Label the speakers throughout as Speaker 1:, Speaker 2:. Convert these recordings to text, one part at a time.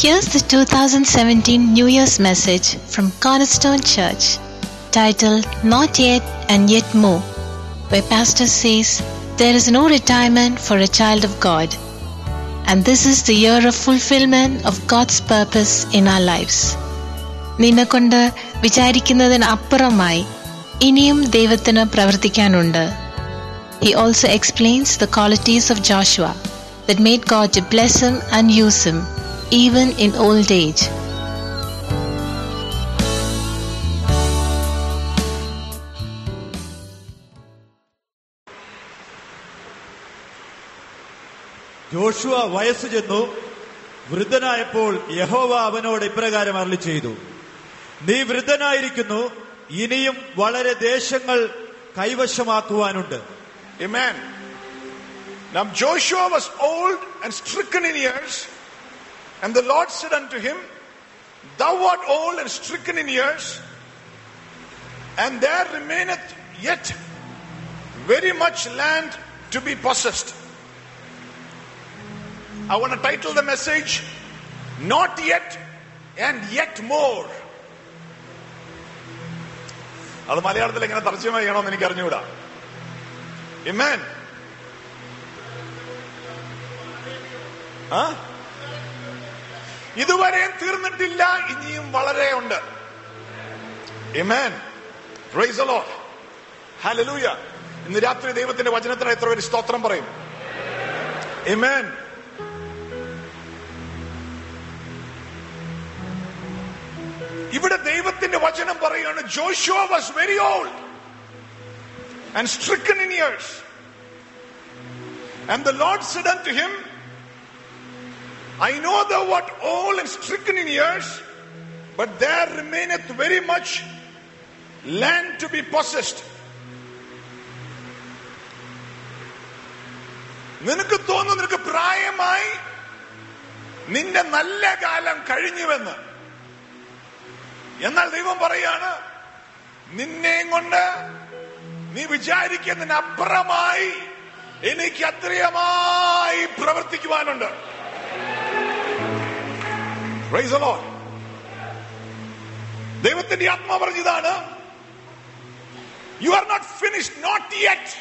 Speaker 1: Here's the 2017 New Year's message from Cornerstone Church, titled Not Yet and Yet More, where Pastor says, There is no retirement for a child of God, and this is the year of fulfillment of God's purpose in our lives. നിന്നെക്കൊണ്ട് വിചാരിക്കുന്നതിന് അപ്പുറമായി ഇനിയും ദൈവത്തിന് പ്രവർത്തിക്കാനുണ്ട് He also explains the qualities of Joshua that made God to bless him and use him even in old age.
Speaker 2: Joshua വയസ്സ് ചെന്നു വൃദ്ധനായപ്പോൾ യഹോവ അവനോട് ഇപ്രകാരം അരളി ചെയ്തു നീ വൃദ്ധനായിരിക്കുന്നു ഇനിയും വളരെ ദേശങ്ങൾ കൈവശമാക്കുവാനുണ്ട്
Speaker 3: Amen. Now Joshua was old and stricken in years, and the Lord said unto him, Thou art old and stricken in years, and there remaineth yet very much land to be possessed. I want to title the message, Not Yet and Yet More. അത് മലയാളത്തിൽ എങ്ങനെ തർജ്ജമ ചെയ്യണമെന്ന് എനിക്ക് അറിഞ്ഞുകൂടാ Amen. ആ ഇതുവരെയും തീർന്നിട്ടില്ല ഇനിയും വളരെ ഉണ്ട് Amen. Praise the Lord. Hallelujah. ഇന്ന് രാത്രി ദൈവത്തിന്റെ വചനത്തിന് എത്ര പേര് സ്തോത്രം പറയും Amen. ഇവിടെ ദൈവത്തിന്റെ വചനം പറയുകയാണ് Joshua was very old and stricken in years. And the Lord said unto him, I know thou art old and stricken in years, but there remaineth very much land to be possessed. നിനക്ക് തോന്നുന്നു നിനക്ക് പ്രായമായി നിന്റെ നല്ല കാലം കഴിഞ്ഞുവെന്ന് എന്നാൽ ദൈവം പറയാണ് നിന്നെയും കൊണ്ട് നീ വിചാരിക്കുന്നതിന് അപ്പുറമായി എനിക്ക് അത്രയമായി പ്രവർത്തിക്കുവാനുണ്ട് Praise the Lord. ദൈവത്തിന്റെ ആത്മാ പറഞ്ഞതാണ് you are not finished not yet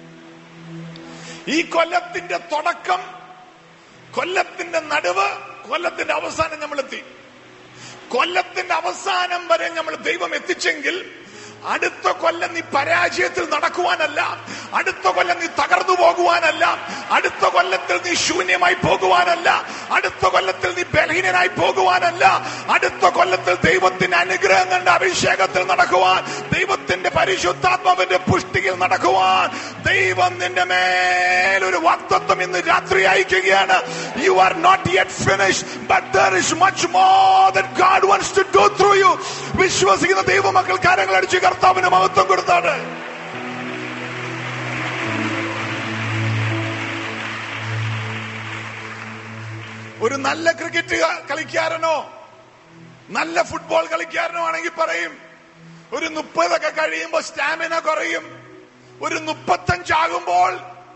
Speaker 3: ഈ കൊല്ലത്തിന്റെ തുടക്കം കൊല്ലത്തിന്റെ നടുവ് കൊല്ലത്തിന്റെ അവസാനം നമ്മൾ എത്തി കൊല്ലത്തിന്റെ അവസാനം വരെ നമ്മൾ ദൈവം എത്തിച്ചെങ്കിൽ അടുത്ത കൊല്ലം നീ പരാജയത്തിൽ നടക്കുവാനല്ല അടുത്ത കൊല്ലം നീ തകർന്നു പോകുവാനല്ല അടുത്ത കൊല്ലത്തിൽ നീ ശൂന്യമായി പോകുവാനല്ല അടുത്ത കൊല്ലത്തിൽ നീ ബലഹീനനായി പോകുവാനല്ല അടുത്ത കൊല്ലത്തിൽ ദൈവത്തിന്റെ അനുഗ്രഹങ്ങളുടെ അഭിഷേകത്തിൽ നടക്കുവാൻ ദൈവത്തിന്റെ പരിശുദ്ധാത്മാവിന്റെ പുഷ്ടിയിൽ നടക്കുവാൻ ദൈവം നിന്റെ മേലൊരു വാക്തത്വം ഇന്ന് രാത്രി അയക്കുകയാണ് you are not yet finish but there is much more that God വants to do through you വിശ്വസിക്കുന്ന ദൈവമക്കൾ കാര്യങ്ങൾ അടിച്ച് കർത്താവിന് മഹത്വം കൊടുത്താണ് ഒരു നല്ല ക്രിക്കറ്റ് കളിക്കാരനോ നല്ല ഫുട്ബോൾ കളിക്കാരനോ ആണെങ്കിൽ പറയും ഒരു മുപ്പതൊക്കെ കഴിയുമ്പോൾ സ്റ്റാമിന കുറയും ഒരു മുപ്പത്തഞ്ചാകുമ്പോൾ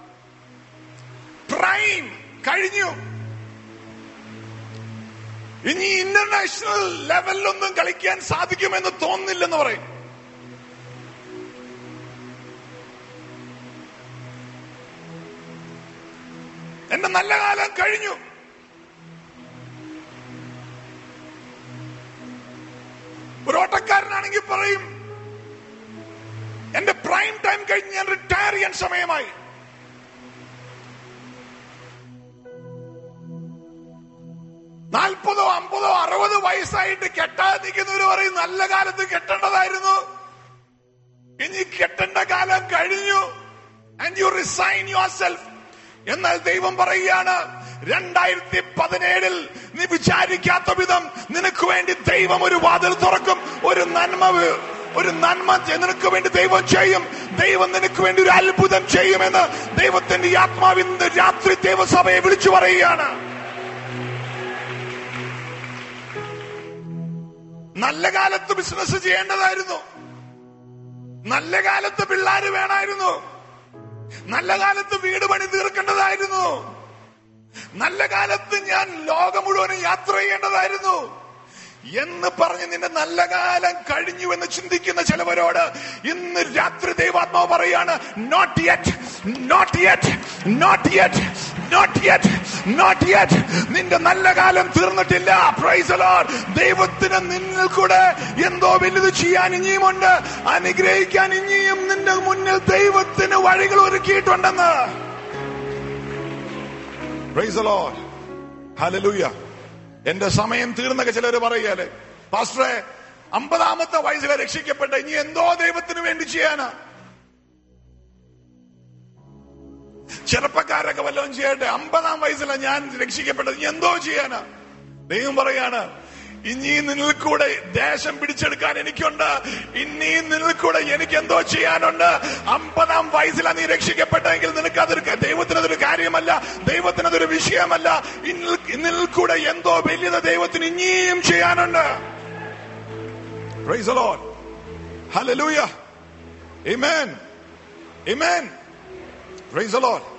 Speaker 3: പ്രൈം കഴിഞ്ഞു ഇനി ഇന്റർനാഷണൽ ലെവലിലൊന്നും കളിക്കാൻ സാധിക്കുമെന്ന് തോന്നുന്നില്ലെന്ന് പറയും എന്റെ നല്ല കാലം കഴിഞ്ഞു ഒരു ഓട്ടക്കാരനാണെങ്കിൽ പറയും എന്റെ പ്രൈം ടൈം കഴിഞ്ഞ് ഞാൻ റിട്ടയർ ചെയ്യാൻ സമയമായി നാൽപ്പതോ അമ്പതോ അറുപത് വയസ്സായിട്ട് കെട്ടാതെ നിൽക്കുന്നവര് പറയും നല്ല കാലത്ത് കെട്ടേണ്ടതായിരുന്നു ഇനി കെട്ടേണ്ട കാലം കഴിഞ്ഞു and you resign yourself എന്നാൽ ദൈവം പറയുകയാണ് രണ്ടായിരത്തി പതിനേഴിൽ നീ വിചാരിക്കാത്ത വിധം നിനക്ക് വേണ്ടി ദൈവം ഒരു വാതിൽ തുറക്കും ഒരു നന്മ വ- ഒരു നന്മ ചെ- നിനക്ക് വേണ്ടി ദൈവം ചെയ്യും ദൈവം നിനക്ക് വേണ്ടി ഒരു അത്ഭുതം ചെയ്യുമെന്ന് ദൈവത്തിന്റെ ആത്മാവിന്ന് രാത്രി ദൈവസഭയെ വിളിച്ചു പറയുകയാണ് നല്ല കാലത്ത് ബിസിനസ് ചെയ്യേണ്ടതായിരുന്നു നല്ല കാലത്ത് പിള്ളാര് വേണമായിരുന്നു നല്ല കാലത്ത് വീട് പണി തീർക്കേണ്ടതായിരുന്നു നല്ല കാലത്ത് ഞാൻ ലോകം മുഴുവനും യാത്ര ചെയ്യേണ്ടതായിരുന്നു എന്ന് പറഞ്ഞ് നിന്റെ നല്ല കാലം കഴിഞ്ഞു എന്ന് ചിന്തിക്കുന്ന ചിലവരോട് ഇന്ന് രാത്രി ദൈവാത്മാവ് പറയാണ് not yet not yet not yet not yet not yet നിന്റെ നല്ല കാലം തീർന്നിട്ടില്ല പ്രൈസ് ദൈവത്തിന് നിന്നിൽ കൂടെ എന്തോ വലുത് ചെയ്യാൻ ഇനിയുമുണ്ട് അനുഗ്രഹിക്കാൻ ഇനിയും നിന്റെ മുന്നിൽ ദൈവത്തിന് വഴികൾ ഒരുക്കിയിട്ടുണ്ടെന്ന് പ്രൈസ് ലോർഡ് ഹല്ലേലൂയ എന്റെ സമയം തീർന്നൊക്കെ ചിലർ പറയുകയല്ലേ പാസ്റ്ററെ അമ്പതാമത്തെ വയസ്സിലെ രക്ഷിക്കപ്പെട്ട ഇനി എന്തോ ദൈവത്തിന് വേണ്ടി ചെയ്യാനാ ചെറുപ്പക്കാരൊക്കെ വല്ലതും ചെയ്യട്ടെ അമ്പതാം വയസ്സിലാണ് ഞാൻ രക്ഷിക്കപ്പെട്ടത് ഇനി എന്തോ ചെയ്യാനാ ദൈവം പറയാണ് ഇനി നിന്നിൽ കൂടെ ദേശം പിടിച്ചെടുക്കാൻ എനിക്കുണ്ട് ഇനി നിന്നിൽ കൂടെ എനിക്ക് എന്തോ ചെയ്യാനുണ്ട് അമ്പതാം വയസ്സിലാണ് നീ രക്ഷിക്കപ്പെട്ടെങ്കിൽ നിനക്ക് അതൊരു ദൈവത്തിനതൊരു കാര്യമല്ല ദൈവത്തിനതൊരു വിഷയമല്ല ഇന്നിൽ ഇന്നിൽ കൂടെ എന്തോ വലിയത് ദൈവത്തിന് ഇനിയും ചെയ്യാനുണ്ട് Praise the Lord. Hallelujah. Amen. Amen. Praise the Lord.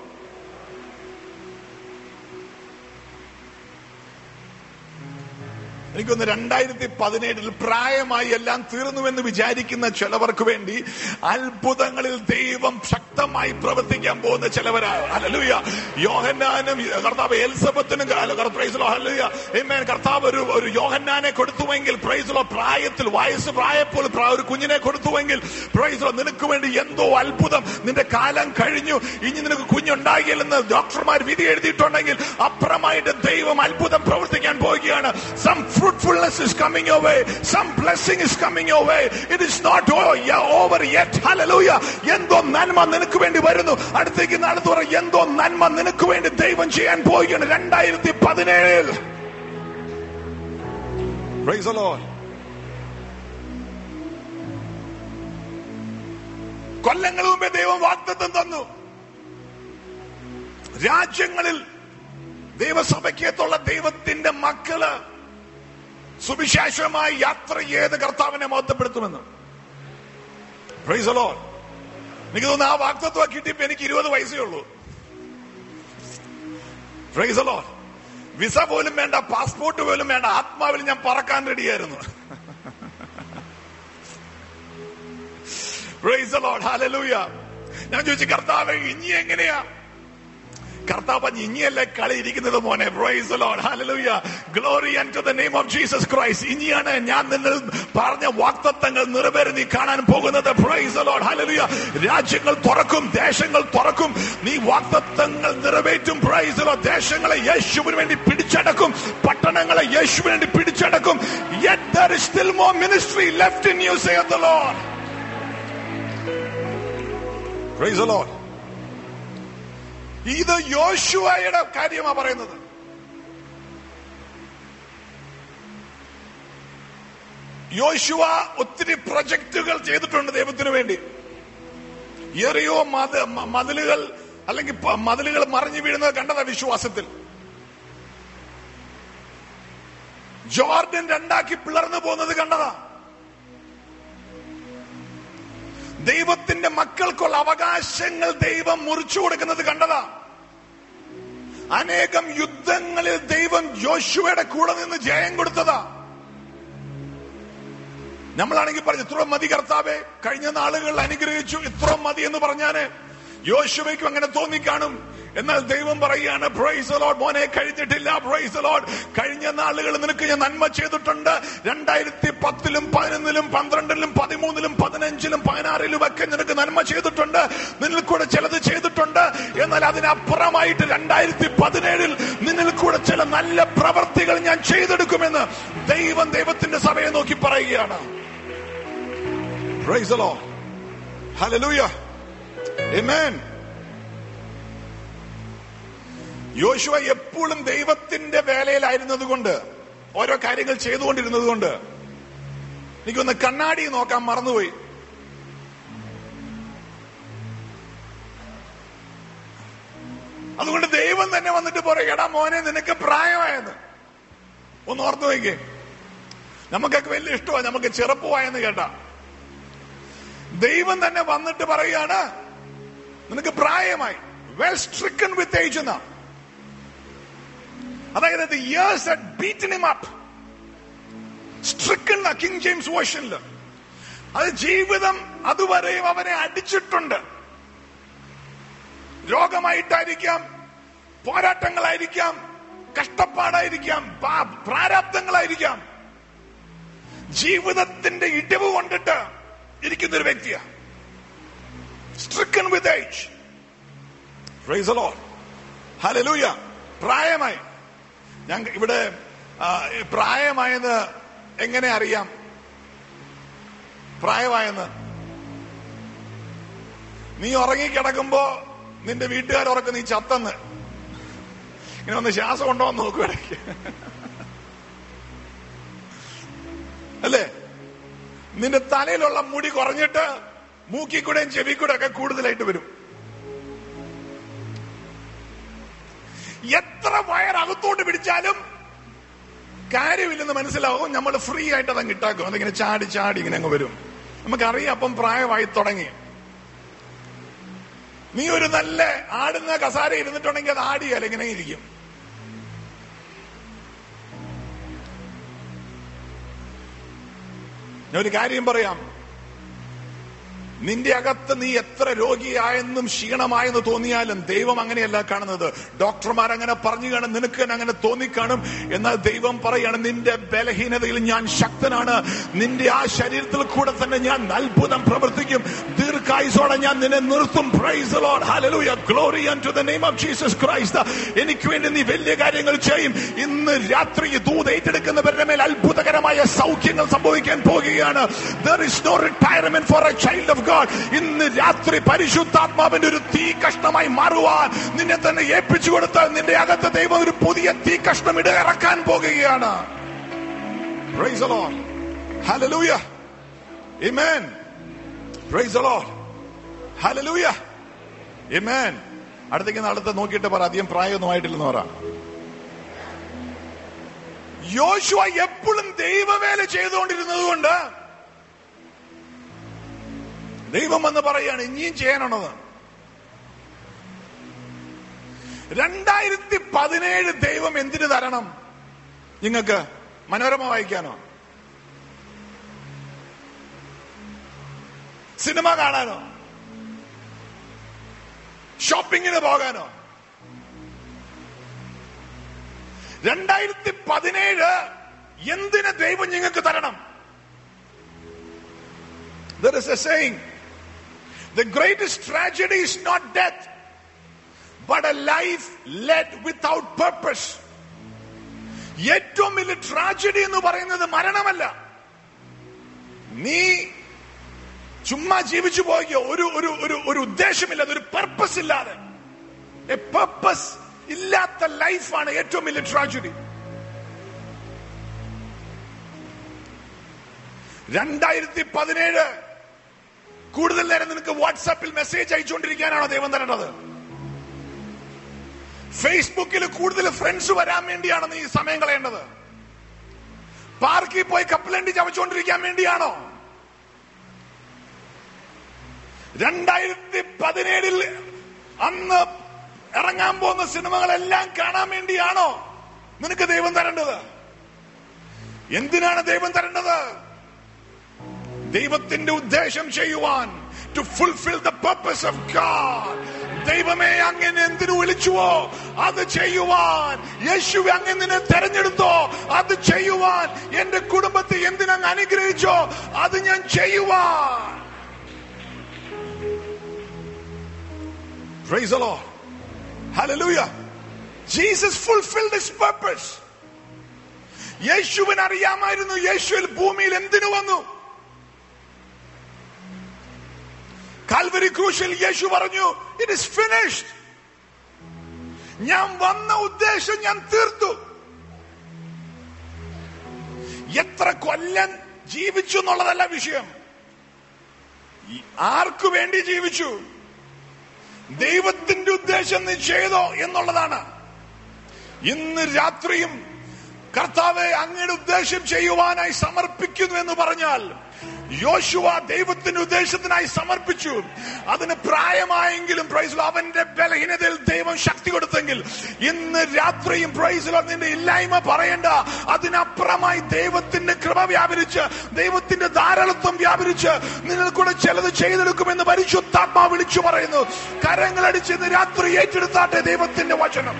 Speaker 3: എനിക്കൊന്ന് രണ്ടായിരത്തി പതിനേഴിൽ പ്രായമായി എല്ലാം തീർന്നുവെന്ന് വിചാരിക്കുന്ന ചിലവർക്ക് വേണ്ടി അത്ഭുതങ്ങളിൽ ദൈവം ശക്തമായി പ്രവർത്തിക്കാൻ പോകുന്ന ചിലവരാണ് അല്ലൂയ യോഹന്നാനും കർത്താവ് എൽസബത്തിനും ഹല്ലേലൂയ. Amen. കർത്താവ് ഒരു ഒരു യോഹന്നാനെ കൊടുത്തുവെങ്കിൽ പ്രൈസുള്ള പ്രായത്തിൽ വയസ്സ് പ്രായപ്പോൾ പ്രാ- ഒരു കുഞ്ഞിനെ കൊടുത്തുവെങ്കിൽ പ്രൈസുള്ള നിനക്ക് വേണ്ടി എന്തോ അത്ഭുതം നിന്റെ കാലം കഴിഞ്ഞു ഇനി നിനക്ക് കുഞ്ഞുണ്ടാകില്ലെന്ന് ഡോക്ടർമാർ വിധി എഴുതിയിട്ടുണ്ടെങ്കിൽ അപ്പുറമായിട്ട് ദൈവം അത്ഭുതം പ്രവർത്തിക്കാൻ പോവുകയാണ് some fruitfulness is coming your way some blessing is coming your way it is not o- yeah, over yet hallelujah എന്തോ നന്മ നിനക്ക് വേണ്ടി വരുന്നു അടുത്തേക്ക് നടത്തു പറ എന്തോ നന്മ നിനക്ക് വേണ്ടി ദൈവം ചെയ്യാൻ പോവുകയാണ് രണ്ടായിരത്തി പതിനേഴിൽ Praise the Lord. കൊല്ലങ്ങൾ മുമ്പേ ദൈവം വാഗ്ദത്തം തന്നു രാജ്യങ്ങളിൽ ദൈവസഭയ്ക്കത്തുള്ള ദൈവത്തിന്റെ മക്കള് സുവിശേഷമായി യാത്ര ചെയ്ത് കർത്താവിനെ മഹത്വപ്പെടുത്തുമെന്ന് Praise the Lord. എനിക്ക് തോന്നുന്നു ആ വാക്തത്വം കിട്ടിയപ്പോ എനിക്ക് ഇരുപത് വയസ്സേ ഉള്ളൂ Praise the Lord. വിസ പോലും വേണ്ട പാസ്പോർട്ട് പോലും വേണ്ട ആത്മാവിൽ ഞാൻ പറക്കാൻ റെഡിയായിരുന്നു Praise the Lord. Hallelujah. ഞാൻ ചോദിച്ചു കർത്താവ് ഇനി എങ്ങനെയാ കർത്താവ് പറഞ്ഞ് ഇനിയല്ലേ കളി ഇരിക്കുന്നത് മോനെ praise Lord hallelujah glory and to the name of Jesus Christ ഇനിയാണ് ഞാൻ നിന്നിൽ പറഞ്ഞ വാക്തത്വങ്ങൾ നിറവേറി നീ കാണാൻ പോകുന്നത് പ്രൈസ് ലോർഡ് ഹല്ലേലൂയ രാജ്യങ്ങൾ തുറക്കും ദേശങ്ങൾ തുറക്കും നീ വാക്തത്വങ്ങൾ നിറവേറ്റും പ്രൈസ് ലോർഡ് ദേശങ്ങളെ യേശുവിന് വേണ്ടി പിടിച്ചടക്കും പട്ടണങ്ങളെ യേശുവിന് വേണ്ടി പിടിച്ചടക്കും yet there is still more ministry left in you saith the lord praise the lord ഇത് യോശുവയുടെ കാര്യമാ പറയുന്നത് യോശുവ ഒത്തിരി പ്രൊജക്ടുകൾ ചെയ്തിട്ടുണ്ട് ദൈവത്തിന് വേണ്ടി എറിയോ മത മ- മതിലുകൾ അല്ലെങ്കിൽ പ- മതിലുകൾ മറിഞ്ഞു വീഴുന്നത് കണ്ടതാ വിശ്വാസത്തിൽ ജോർഡൻ രണ്ടാക്കി പിളർന്നു പോകുന്നത് കണ്ടതാ ദൈവത്തിന്റെ മക്കൾക്കുള്ള അവകാശങ്ങൾ ദൈവം മുറിച്ചു കൊടുക്കുന്നത് കണ്ടതാ അനേകം യുദ്ധങ്ങളിൽ ദൈവം യോശുവയുടെ കൂടെ നിന്ന് ജയം കൊടുത്തതാ നമ്മളാണെങ്കിൽ പറഞ്ഞു ഇത്ര മതി കർത്താവെ കഴിഞ്ഞ നാളുകളിൽ അനുഗ്രഹിച്ചു ഇത്ര മതി എന്ന് പറഞ്ഞാല് യോശുവയ്ക്കും അങ്ങനെ തോന്നിക്കാണും എന്നാൽ ദൈവം പറയുകയാണ് പ്രൈസ് ലോഡ് മോനെ കഴിഞ്ഞിട്ടില്ല പ്രൈസ് ലോഡ് കഴിഞ്ഞ നാളുകൾ നിനക്ക് ഞാൻ നന്മ ചെയ്തിട്ടുണ്ട് രണ്ടായിരത്തി പത്തിലും പതിനൊന്നിലും പന്ത്രണ്ടിലും പതിമൂന്നിലും പതിനഞ്ചിലും പതിനാറിലും ഒക്കെ നിനക്ക് നന്മ ചെയ്തിട്ടുണ്ട് നിന്നിൽ കൂടെ ചിലത് ചെയ്തിട്ടുണ്ട് എന്നാൽ അതിനപ്പുറമായിട്ട് രണ്ടായിരത്തി പതിനേഴിൽ നിന്നിൽ കൂടെ ചില നല്ല പ്രവർത്തികൾ ഞാൻ ചെയ്തെടുക്കുമെന്ന് ദൈവം ദൈവത്തിന്റെ സഭയെ നോക്കി പറയുകയാണ് Praise the Lord. Hallelujah. Amen. യോശുവ എപ്പോഴും ദൈവത്തിന്റെ വേലയിലായിരുന്നത് കൊണ്ട് ഓരോ കാര്യങ്ങൾ ചെയ്തുകൊണ്ടിരുന്നത് കൊണ്ട് എനിക്കൊന്ന് കണ്ണാടി നോക്കാൻ മറന്നുപോയി അതുകൊണ്ട് ദൈവം തന്നെ വന്നിട്ട് പറയും എടാ മോനെ നിനക്ക് പ്രായമായെന്ന് ഒന്ന് ഓർത്തു നോക്കേ നമുക്കൊക്കെ വലിയ ഇഷ്ടമാണ് നമുക്ക് ചെറുപ്പമായെന്ന് കേട്ടാ ദൈവം തന്നെ വന്നിട്ട് പറയുകയാണ് നിനക്ക് പ്രായമായി വെൽ സ്ട്രിക്കൺ വിത്ത് ഏജ് എന്നാ അതായത് the years had beaten him up stricken King James വേർഷനിൽ അത് ജീവിതം അതുവരെയും അവനെ അടിച്ചിട്ടുണ്ട് രോഗമായിട്ടായിരിക്കാം പോരാട്ടങ്ങളായിരിക്കാം കഷ്ടപ്പാടായിരിക്കാം പാ- പ്രാരാബ്ദങ്ങളായിരിക്കാം ജീവിതത്തിന്റെ ഇടിവ് കൊണ്ടിട്ട് ഇരിക്കുന്ന ഒരു വ്യക്തിയാ stricken with age praise Lord hallelujah പ്രായമായി ഞാൻ ഇവിടെ ആ, പ്രായമായെന്ന് എങ്ങനെ അറിയാം പ്രായമായെന്ന് നീ ഉറങ്ങിക്കിടക്കുമ്പോ നിന്റെ വീട്ടുകാർ ഉറക്കം നീ ചത്തെന്ന് ഇങ്ങനെ ഒന്ന് ശ്വാസം ഉണ്ടോ എന്ന് നോക്കും ഇടയ്ക്ക് അല്ലേ നിന്റെ തലയിലുള്ള മുടി കുറഞ്ഞിട്ട് മൂക്കി കൂടെയും ചെവി കൂടെ ഒക്കെ കൂടുതലായിട്ട് വരും എത്ര വയറകത്തോട്ട് പിടിച്ചാലും കാര്യമില്ലെന്ന് മനസ്സിലാവും നമ്മൾ ഫ്രീ ആയിട്ട് അതങ്ങ് ഇട്ടാക്കും അതിങ്ങനെ ചാടി ചാടി ഇങ്ങനെ അങ്ങ് വരും നമുക്കറിയാം അപ്പം പ്രായമായി തുടങ്ങി നീ ഒരു നല്ല ആടുന്ന കസാര ഇരുന്നിട്ടുണ്ടെങ്കിൽ അത് ആടിയാൽ ഇങ്ങനെ ഇരിക്കും ഞാൻ ഒരു കാര്യം പറയാം നിന്റെ അകത്ത് നീ എത്ര രോഗിയായെന്നും ക്ഷീണമായെന്ന് തോന്നിയാലും ദൈവം അങ്ങനെയല്ല കാണുന്നത് ഡോക്ടർമാർ അങ്ങനെ പറഞ്ഞു കാണും നിനക്ക് തന്നെ അങ്ങനെ തോന്നിക്കാണും എന്നാൽ ദൈവം പറയാണ് നിന്റെ ബലഹീനതയിൽ ഞാൻ ശക്തനാണ് നിന്റെ ആ ശരീരത്തിൽ കൂടെ തന്നെ ഞാൻ അത്ഭുതം പ്രവർത്തിക്കും ദീർഘായുസോടെ ഞാൻ നിന്നെ നിർത്തും praise Lord hallelujah glory to the name of Jesus Christ എനിക്ക് വേണ്ടി നീ വലിയ കാര്യങ്ങൾ ചെയ്യും ഇന്ന് രാത്രി ദൂത് ഏറ്റെടുക്കുന്നവരുടെ മേൽ അത്ഭുതകരമായ സൗഖ്യങ്ങൾ സംഭവിക്കാൻ പോകുകയാണ് there is no retirement for a child of God ഇന്ന് രാത്രി പരിശുദ്ധാത്മാവിന്റെ ഒരു തീ കഷ്ണമായി മാറുവാൻ നിന്നെ തന്നെ ഏൽപ്പിച്ചു കൊടുത്ത് നിന്റെ അകത്ത് ദൈവം ഒരു പുതിയ തീ കഷ്ണം ഇട ഇറക്കാൻ പോകുകയാണ് Praise the Lord. Hallelujah. Amen. Praise the Lord. Hallelujah. Amen. അടുത്തേക്ക് അടുത്ത് നോക്കിയിട്ട് പറ അധികം പ്രായമൊന്നും ആയിട്ടില്ലെന്ന് പറ യോശുവ എപ്പോഴും ദൈവവേല ചെയ്തുകൊണ്ടിരുന്നത് കൊണ്ട് ദൈവം വന്ന് പറയാണ് ഇനിയും ചെയ്യാനുള്ളത് രണ്ടായിരത്തി പതിനേഴ് ദൈവം എന്തിനു തരണം നിങ്ങൾക്ക് മനോരമ വായിക്കാനോ സിനിമ കാണാനോ ഷോപ്പിങ്ങിന് പോകാനോ രണ്ടായിരത്തി പതിനേഴ് എന്തിന് ദൈവം നിങ്ങൾക്ക് തരണം There is a saying, the greatest tragedy is not death, but a life led without purpose. ഏറ്റവും വലിയ ട്രാജഡി എന്ന് പറയുന്നത് മരണമല്ല നീ ചുമ്മാ ജീവിച്ചു പോവുകയോ ഒരു ഒരു ഒരു ഒരു ഉദ്ദേശമില്ലാതെ ഒരു പർപ്പസ് ഇല്ലാതെ എ പർപ്പസ് ഇല്ലാത്ത ലൈഫാണ് ഏറ്റവും വലിയ ട്രാജഡി രണ്ടായിരത്തി പതിനേഴ് കൂടുതൽ നേരം നിനക്ക് വാട്സാപ്പിൽ മെസ്സേജ് അയച്ചുകൊണ്ടിരിക്കാനാണോ ദൈവം തരേണ്ടത് ഫേസ്ബുക്കിൽ കൂടുതൽ ഫ്രണ്ട്സ് വരാൻ വേണ്ടിയാണോ നീ സമയം കളയേണ്ടത് പാർക്കിൽ പോയി കപ്പലണ്ടി ചവച്ചുകൊണ്ടിരിക്കാൻ വേണ്ടിയാണോ രണ്ടായിരത്തി പതിനേഴിൽ അന്ന് ഇറങ്ങാൻ പോകുന്ന സിനിമകളെല്ലാം കാണാൻ വേണ്ടിയാണോ നിനക്ക് ദൈവം തരേണ്ടത് എന്തിനാണ് ദൈവം തരേണ്ടത് ദൈവത്തിന്റെ ഉദ്ദേശം ചെയ്യുവാൻ to fulfil the purpose of God ദൈവമേ അങ്ങനെ എന്തിനു വിളിച്ചുവോ അത് ചെയ്യുവാൻ യേശു അങ്ങനെ നിന്നെ തെരഞ്ഞെടുത്തോ അത് ചെയ്യുവാൻ എന്റെ കുടുംബത്തെ എന്തിനങ്ങ് അനുഗ്രഹിച്ചോ അത് ഞാൻ ചെയ്യുവാൻ Praise the Lord. Hallelujah. Jesus fulfilled his purpose. യേശുവിന് അറിയാമായിരുന്നു യേശുവിൽ ഭൂമിയിൽ എന്തിനു വന്നു കാൽവരി ക്രൂശിൽ യേശു പറഞ്ഞു ഇറ്റ് ഇസ് ഫിനിഷ്ഡ് ഞാൻ വന്ന ഉദ്ദേശം ഞാൻ തീർത്തു എത്ര കൊല്ലം ജീവിച്ചു എന്നുള്ളതല്ല വിഷയം ഈ ആർക്കു വേണ്ടി ജീവിച്ചു ദൈവത്തിന്റെ ഉദ്ദേശം നീ ചെയ്തോ എന്നുള്ളതാണ് ഇന്ന് രാത്രിയും കർത്താവെ അങ്ങയുടെ ഉദ്ദേശം ചെയ്യുവാനായി സമർപ്പിക്കുന്നു എന്ന് പറഞ്ഞാൽ യോശുവ ദൈവത്തിന്റെ ഉദ്ദേശത്തിനായി സമർപ്പിച്ചു അതിന് പ്രായമായെങ്കിലും പ്രൈസ് അവന്റെ ബലഹീനതയിൽ ദൈവം ശക്തി കൊടുത്തെങ്കിൽ ഇന്ന് രാത്രിയും പ്രൈസ് നിന്റെ ഇല്ലായ്മ പറയണ്ട അതിനപ്പുറമായി ദൈവത്തിന്റെ കൃപ വ്യാപരിച്ച് ദൈവത്തിന്റെ ധാരാളത്വം വ്യാപരിച്ച് നിങ്ങൾ കൂടെ ചിലത് ചെയ്തെടുക്കുമെന്ന് പരിശുദ്ധാത്മാ വിളിച്ചു പറയുന്നു കരങ്ങളടിച്ച് ഇന്ന് രാത്രി ഏറ്റെടുത്താട്ടെ ദൈവത്തിന്റെ വചനം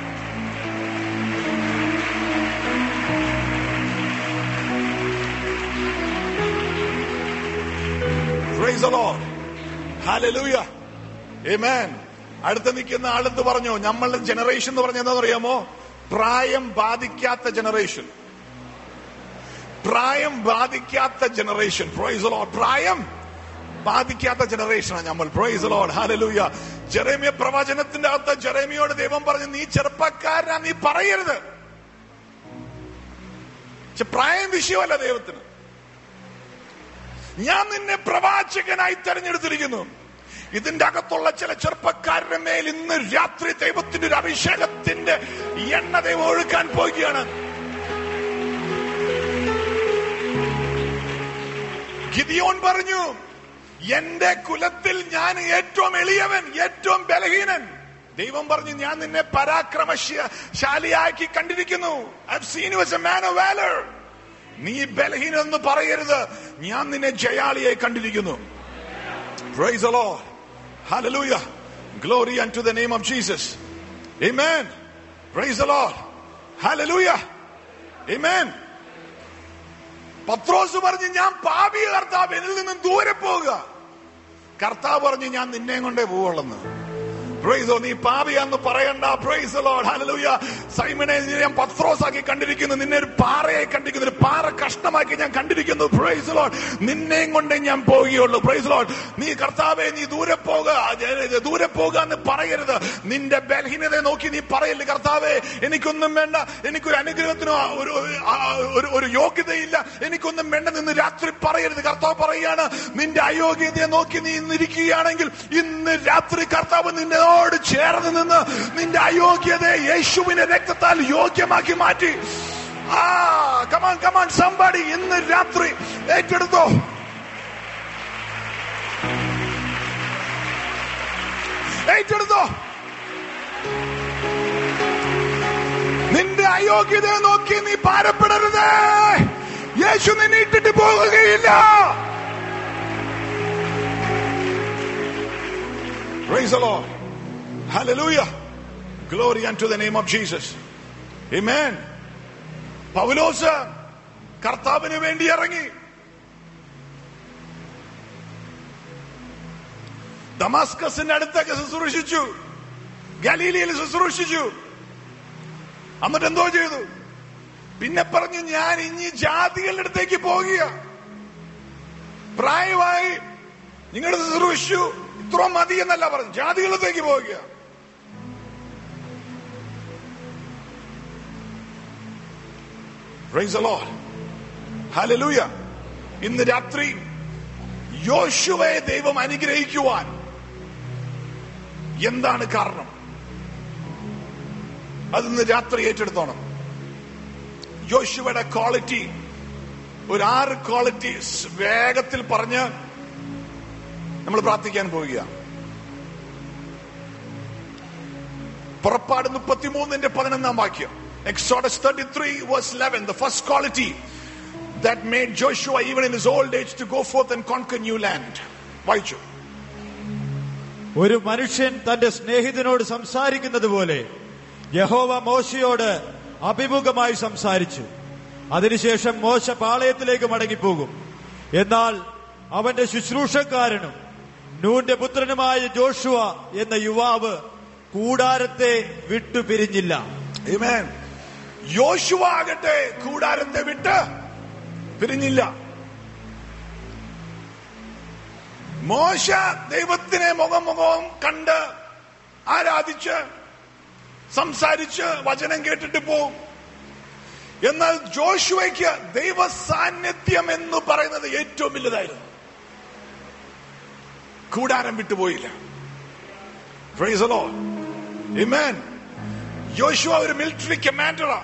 Speaker 3: Praise the Lord. Hallelujah. Amen. അടുത്ത് നിൽക്കുന്ന ആളെന്ത് പറഞ്ഞു നമ്മളുടെ ജനറേഷൻ എന്ന് പറഞ്ഞ എന്താണെന്ന് അറിയാമോ പ്രായം ബാധിക്കാത്ത ജനറേഷൻ പ്രായം ബാധിക്കാത്ത ജനറേഷൻ പ്രൈസ് ലോഡ് പ്രായം ബാധിക്കാത്ത ജനറേഷനാണ് നമ്മൾ പ്രൈസ് ലോഡ് ഹാലലൂയ ജെറേമിയ പ്രവചനത്തിന്റെ അകത്ത് ജെറേമിയോട് ദൈവം പറഞ്ഞു നീ ചെറുപ്പക്കാരനാ നീ പറയരുത് പക്ഷെ പ്രായം വിഷയമല്ല ദൈവത്തിന് ഞാൻ നിന്നെ പ്രവാചകനായി തെരഞ്ഞെടുത്തിരിക്കുന്നു ഇതിന്റെ അകത്തുള്ള ചില ചെറുപ്പക്കാരുടെ മേൽ ഇന്ന് രാത്രി ദൈവത്തിന്റെ ഒരു അഭിഷേകത്തിന്റെ എണ്ണ ദൈവം ഒഴുക്കാൻ പോവുകയാണ് ഗിദിയോൻ പറഞ്ഞു എന്റെ കുലത്തിൽ ഞാൻ ഏറ്റവും എളിയവൻ ഏറ്റവും ബലഹീനൻ ദൈവം പറഞ്ഞു ഞാൻ നിന്നെ പരാക്രമശാലിയാക്കി കണ്ടിരിക്കുന്നു I seen you a man of valour നീ ബലഹീനെന്ന് പറയരുത് ഞാൻ നിന്നെ ജയാളിയായി കണ്ടിരിക്കുന്നു Praise the Lord. Hallelujah. Glory unto the name of Jesus. Amen. Praise the Lord. Hallelujah. Amen. പത്രോസ് പറഞ്ഞു ഞാൻ പാപി കർത്താവ് എന്നിൽ നിന്നും ദൂരെ പോവുക കർത്താവ് പറഞ്ഞു ഞാൻ നിന്നെ കൊണ്ടേ പോവുള്ളെന്ന് പ്രൈസോ നീ പാപിയാന്ന് പറയണ്ട പ്രൈസ് ലോഡ് ഹല്ലേലൂയ സൈമനെ നിന്നെ ഞാൻ പത്രോസാക്കി കണ്ടിരിക്കുന്നു നിന്നെ ഒരു പാറയായി കണ്ടിരിക്കുന്നു ഒരു പാറ കഷ്ണമാക്കി ഞാൻ കണ്ടിരിക്കുന്നു പ്രൈസ് ലോഡ് നിന്നെയും കൊണ്ടേ ഞാൻ പോവുകയുള്ളൂ പ്രൈസ് ലോഡ് നീ കർത്താവെ നീ ദൂരെ പോകുക ദൂരെ പോകുക എന്ന് പറയരുത് നിന്റെ ബലഹീനതയെ നോക്കി നീ പറയല്ലേ കർത്താവെ എനിക്കൊന്നും വേണ്ട എനിക്കൊരു അനുഗ്രഹത്തിനോ ഒരു ആ, ഒരു ഒരു യോഗ്യതയില്ല എനിക്കൊന്നും വേണ്ട നിന്ന് രാത്രി പറയരുത് കർത്താവ് പറയുകയാണ് നിന്റെ അയോഗ്യതയെ നോക്കി നീ ഇന്നിരിക്കുകയാണെങ്കിൽ ഇന്ന് രാത്രി കർത്താവ് നിന്നോട് ചേർന്ന് നിന്ന് നിന്റെ അയോഗ്യതയെ യേശുവിന്റെ രക്തത്താൽ യോഗ്യമാക്കി മാറ്റി ആ കമാൻ കമാൻ സംബാടി ഇന്ന് രാത്രി ഏറ്റെടുത്തോ ഏറ്റെടുത്തോ നിന്റെ അയോഗ്യതയെ നോക്കി നീ ഭാരപ്പെടരുത് യേശു നിന്നെ ഇട്ടിട്ട് പോകുകയില്ല Praise the Lord. Hallelujah. Glory unto the name of Jesus. Amen. പൗലോസ് കർത്താവിന് വേണ്ടി ഇറങ്ങി ദമാസ്കസിന്റെ അടുത്തൊക്കെ ശുശ്രൂഷിച്ചു ഗലീലിയിൽ ശുശ്രൂഷിച്ചു എന്നിട്ട് എന്തോ ചെയ്തു പിന്നെ പറഞ്ഞു ഞാൻ ഇനി ജാതികളുടെ അടുത്തേക്ക് പോകുക പ്രായമായി നിങ്ങളുടെ ശുശ്രൂഷിച്ചു ഇത്ര മതി എന്നല്ല പറഞ്ഞു ജാതികളിലേക്ക് പോകുക Praise the Lord. Hallelujah. ഇന്ന് രാത്രി യോശുവയെ ദൈവം അനുഗ്രഹിക്കുവാൻ എന്താണ് കാരണം അതിന്ന് രാത്രി ഏറ്റെടുത്തോണം യോശുവയുടെ ക്വാളിറ്റി ഒരു ആറ് ക്വാളിറ്റി വേഗത്തിൽ പറഞ്ഞ് നമ്മൾ പ്രാർത്ഥിക്കാൻ പോവുക പുറപ്പാട് മുപ്പത്തിമൂന്നിന്റെ പതിനൊന്നാം വാക്യം Exodus thirty three verse eleven the first quality that made Joshua even in his old age to go forth and conquer new land. വായിച്ചു
Speaker 2: ഒരു മനുഷ്യൻ തന്റെ സ്നേഹിതനോട് സംസാരിക്കുന്നത് പോലെ യഹോവ മോശയോട് അഭിമുഖമായി സംസാരിച്ചു അതിനുശേഷം മോശ പാളയത്തിലേക്ക് മടങ്ങിപ്പോകും എന്നാൽ അവന്റെ ശുശ്രൂഷക്കാരനും നൂന്റെ പുത്രനുമായ ജോഷുവ എന്ന യുവാവ് കൂടാരത്തെ വിട്ടുപിരിഞ്ഞില്ല
Speaker 3: Amen. യോശുവ ആകട്ടെ കൂടാരത്തെ വിട്ട് പിരിഞ്ഞില്ല മോശ ദൈവത്തിനെ മുഖമുഖം കണ്ട് ആരാധിച്ച് സംസാരിച്ച് വചനം കേട്ടിട്ട് പോവും എന്നാൽ ജോഷുവയ്ക്ക് ദൈവ സാന്നിധ്യം എന്ന് പറയുന്നത് ഏറ്റവും വലുതായിരുന്നു കൂടാരം വിട്ടുപോയില്ല Praise the Lord. Amen. യോശുവ ഒരു മിലിറ്ററി കമാൻഡറാണ്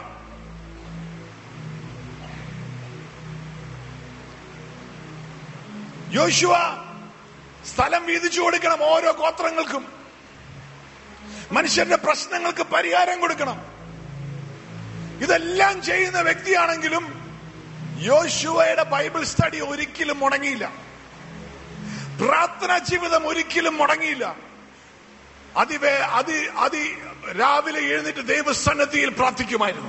Speaker 3: യോശുവ സ്ഥലം വീതിച്ചു കൊടുക്കണം ഓരോ ഗോത്രങ്ങൾക്കും മനുഷ്യന്റെ പ്രശ്നങ്ങൾക്ക് പരിഹാരം കൊടുക്കണം ഇതെല്ലാം ചെയ്യുന്ന വ്യക്തിയാണെങ്കിലും യോശുവയുടെ ബൈബിൾ സ്റ്റഡി ഒരിക്കലും മുടങ്ങിയില്ല പ്രാർത്ഥനാ ജീവിതം ഒരിക്കലും മുടങ്ങിയില്ല അതിവേ അതി അതി രാവിലെ എഴുന്നേറ്റ് ദൈവസന്നദ്ധിയിൽ പ്രാർത്ഥിക്കുമായിരുന്നു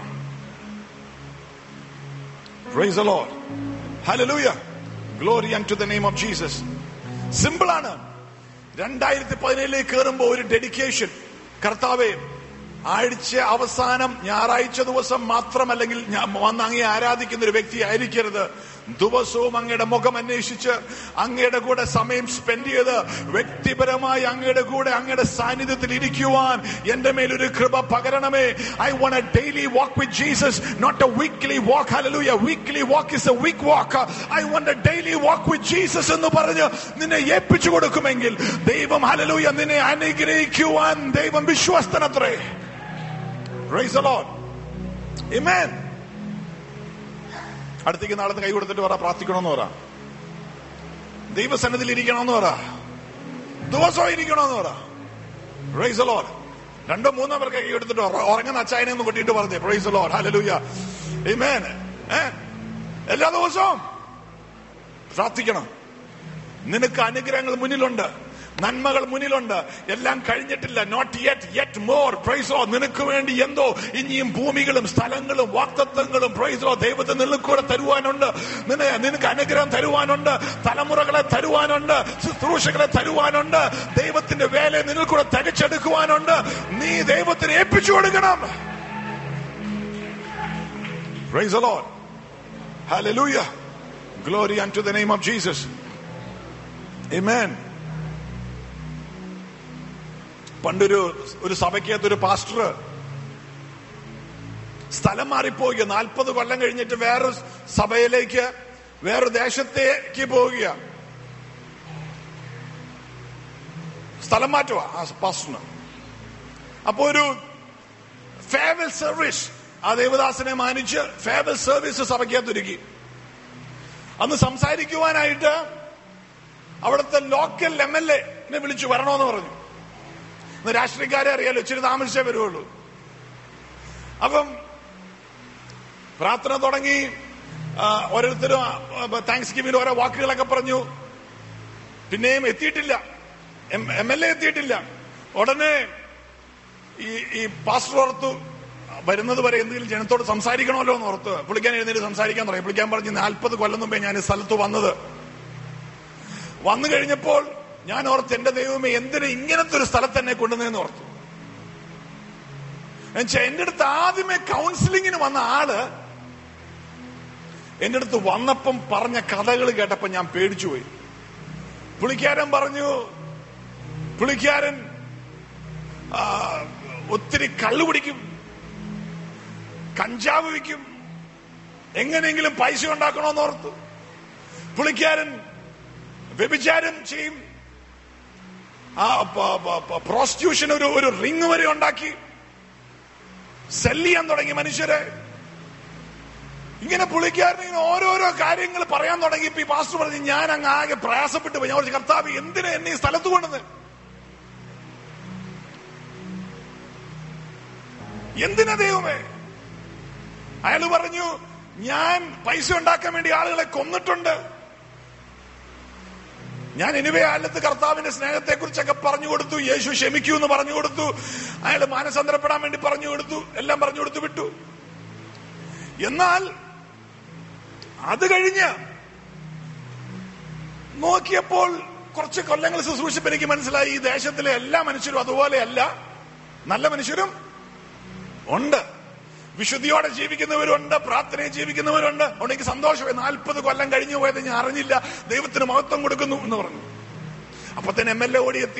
Speaker 3: Praise the Lord. Hallelujah. Glory unto the name of Jesus. Simple ആണ് രണ്ടായിരത്തി പതിനേഴിലേക്ക് കയറുമ്പോ ഒരു ഡെഡിക്കേഷൻ കർത്താവെ ആഴ്ച അവസാനം ഞായറാഴ്ച ദിവസം മാത്രമല്ലെങ്കിൽ ഞാൻ വന്ന് അങ്ങേ ആരാധിക്കുന്ന ഒരു വ്യക്തി ആയിരിക്കരുത് ദിവസവും അങ്ങയുടെ മുഖം അന്വേഷിച്ച് അങ്ങയുടെ കൂടെ സമയം സ്പെൻഡ് ചെയ്ത് വ്യക്തിപരമായി അങ്ങയുടെ കൂടെ അങ്ങയുടെ സാന്നിധ്യത്തിൽ ഇരിക്കുവാൻ എന്റെ മേലൊരു കൃപ പകരണമേ I want a daily walk with Jesus not a weekly walk hallelujah weekly walk is a weak walk I want a daily walk with Jesus എന്ന് പറഞ്ഞ് നിന്നെ ഏൽപ്പിച്ചു കൊടുക്കുമെങ്കിൽ ദൈവം ഹല്ലേലൂയ നിന്നെ അനുഗ്രഹിക്കുവാൻ ദൈവം വിശ്വസ്തനത്രേ Praise the Lord. Amen. അടുത്തേക്ക് നാളെ കൈ കൊടുത്തിട്ട് പറ പ്രാർത്ഥിക്കണമെന്ന് പറ ദൈവസന്നതിൽ ഇരിക്കണമെന്ന് പറ ദിവസവും ഇരിക്കണമെന്ന് പറ പ്രൈസ് ലോഡ് രണ്ടോ മൂന്നോ പേർക്ക് കൈ എടുത്തിട്ട് ഉറ- ഉറങ്ങുന്ന അച്ചായനെ ഒന്ന് കൊട്ടിയിട്ട് പറഞ്ഞേ പ്രൈസ് ലോഡ് ഹല്ലേലൂയ ആമേൻ ഏ എല്ലാ ദിവസവും പ്രാർത്ഥിക്കണം നിനക്ക് അനുഗ്രഹങ്ങൾ മുന്നിലുണ്ട് നന്മകൾ മുന്നിലുണ്ട് എല്ലാം കഴിഞ്ഞിട്ടില്ല നോട്ട് യെറ്റ് യെറ്റ് മോർ പ്രൈസോ നിനക്ക് വേണ്ടി എന്തോ ഇനിയും ഭൂമികളും സ്ഥലങ്ങളും വാക്തത്വങ്ങളും പ്രൈസോ ദൈവത്തെ നിനക്കൂടെ തരുവാനുണ്ട് നിന നിനക്ക് അനുഗ്രഹം തരുവാനുണ്ട് തലമുറകളെ തരുവാനുണ്ട് ശുശ്രൂഷകളെ തരുവാനുണ്ട് ദൈവത്തിന്റെ വേല നിനക്കൂടെ തികച്ചെടുക്കുവാനുണ്ട് നീ ദൈവത്തിന് ഏൽപ്പിച്ചു കൊടുക്കണം Praise the Lord. Hallelujah. Glory unto the name of Jesus. Amen. പണ്ടൊരു ഒരു സഭയ്ക്കകത്ത് ഒരു പാസ്റ്റർ സ്ഥലം മാറിപ്പോവുക നാൽപ്പത് കൊല്ലം കഴിഞ്ഞിട്ട് വേറൊരു സഭയിലേക്ക് വേറൊരു ദേശത്തേക്ക് പോവുക സ്ഥലം മാറ്റുക ആ പാസ്റ്ററിന് അപ്പോ ഒരു ഫേവൽ സർവീസ് ആ ദേവദാസനെ മാനിച്ച് ഫേവൽ സർവീസ് സഭയ്ക്കകത്ത് ഒരുക്കി അന്ന് സംസാരിക്കുവാനായിട്ട് അവിടുത്തെ ലോക്കൽ എം എൽ എനെ വിളിച്ചു വരണമെന്ന് പറഞ്ഞു ഇന്ന് രാഷ്ട്രീയക്കാരെ അറിയാലോ ഇച്ചിരി താമസിച്ചേ വരുവുള്ളൂ അപ്പം പ്രാർത്ഥന തുടങ്ങി ആ, ഓരോരുത്തരും താങ്ക്സ് ഗിവിന് ഓരോ വാക്കുകളൊക്കെ പറഞ്ഞു പിന്നെയും എത്തിയിട്ടില്ല എം എൽ എ എത്തിയിട്ടില്ല ഉടനെ ഈ ഈ പാസ്റ്റർ ഓർത്തു വരുന്നത് വരെ എന്തെങ്കിലും ജനത്തോട് സംസാരിക്കണമല്ലോ എന്ന് ഓർത്ത് പുള്ളിക്കാൻ എഴുന്നേറ്റ് സംസാരിക്കാൻ തുടങ്ങി പുള്ളിക്കാൻ പറഞ്ഞു നാൽപ്പത് കൊല്ലം മുമ്പേ ഞാൻ ഈ സ്ഥലത്ത് വന്നത് വന്നു കഴിഞ്ഞപ്പോൾ ഞാൻ ഓർത്ത് എന്റെ ദൈവമേ എന്തിന് ഇങ്ങനത്തെ ഒരു സ്ഥലത്ത് എന്നെ കൊണ്ടുവന്നതെന്ന് ഓർത്തു എന്നുവെച്ചാ എന്റെ അടുത്ത് ആദ്യമേ കൗൺസിലിങ്ങിന് വന്ന ആള് എന്റെ അടുത്ത് വന്നപ്പം പറഞ്ഞ കഥകൾ കേട്ടപ്പോ ഞാൻ പേടിച്ചുപോയി പുള്ളിക്കാരൻ പറഞ്ഞു പുള്ളിക്കാരൻ ആ, ഒത്തിരി കള്ളു പിടിക്കും കഞ്ചാവ് വിൽക്കും എങ്ങനെയെങ്കിലും പൈസ ഉണ്ടാക്കണമെന്ന് ഓർത്തു പുള്ളിക്കാരൻ വ്യഭിചാരം ചെയ്യും ആ പ്രോസ്റ്റിറ്റ്യൂഷൻ ഒരു ഒരു റിങ് വരെ ഉണ്ടാക്കി സെല് ചെയ്യാൻ തുടങ്ങി മനുഷ്യരെ ഇങ്ങനെ പുള്ളിക്കാരൻ ഇങ്ങനെ ഓരോരോ കാര്യങ്ങൾ പറയാൻ തുടങ്ങിയപ്പോ ഈ പാസ്റ്റർ പറഞ്ഞു ഞാൻ അങ്ങ് ആകെ പ്രയാസപ്പെട്ടു പോയി ഞാൻ പറഞ്ഞു കർത്താവ് എന്തിനാ എന്നെ ഈ സ്ഥലത്ത് കൊണ്ടുവന്ന് എന്തിനാ ദൈവമേ അയാൾ പറഞ്ഞു ഞാൻ പൈസ ഉണ്ടാക്കാൻ വേണ്ടി ആളുകളെ കൊന്നിട്ടുണ്ട് ഞാൻ ഇനിവേ അല്ലത്ത് കർത്താവിന്റെ സ്നേഹത്തെ കുറിച്ചൊക്കെ പറഞ്ഞു കൊടുത്തു യേശു ക്ഷമിക്കൂ എന്ന് പറഞ്ഞു കൊടുത്തു അയാൾ മാനസാന്തരപ്പെടാൻ വേണ്ടി പറഞ്ഞു കൊടുത്തു എല്ലാം പറഞ്ഞു കൊടുത്തു വിട്ടു എന്നാൽ അത് കഴിഞ്ഞ് നോക്കിയപ്പോൾ കുറച്ച് കൊല്ലങ്ങൾ ശുശ്രൂഷിപ്പ് എനിക്ക് മനസ്സിലായി ഈ ദേശത്തിലെ എല്ലാ മനുഷ്യരും അതുപോലെയല്ല നല്ല മനുഷ്യരും ഉണ്ട് വിശുദ്ധിയോടെ ജീവിക്കുന്നവരുണ്ട് പ്രാർത്ഥനയെ ജീവിക്കുന്നവരുണ്ട് അതുകൊണ്ട് എനിക്ക് സന്തോഷമായി നാൽപ്പത് കൊല്ലം കഴിഞ്ഞു പോയത് ഞാൻ അറിഞ്ഞില്ല ദൈവത്തിന് മഹത്വം കൊടുക്കുന്നു എന്ന് പറഞ്ഞു അപ്പൊ തന്നെ എം എൽ എ ഓടിയെത്തി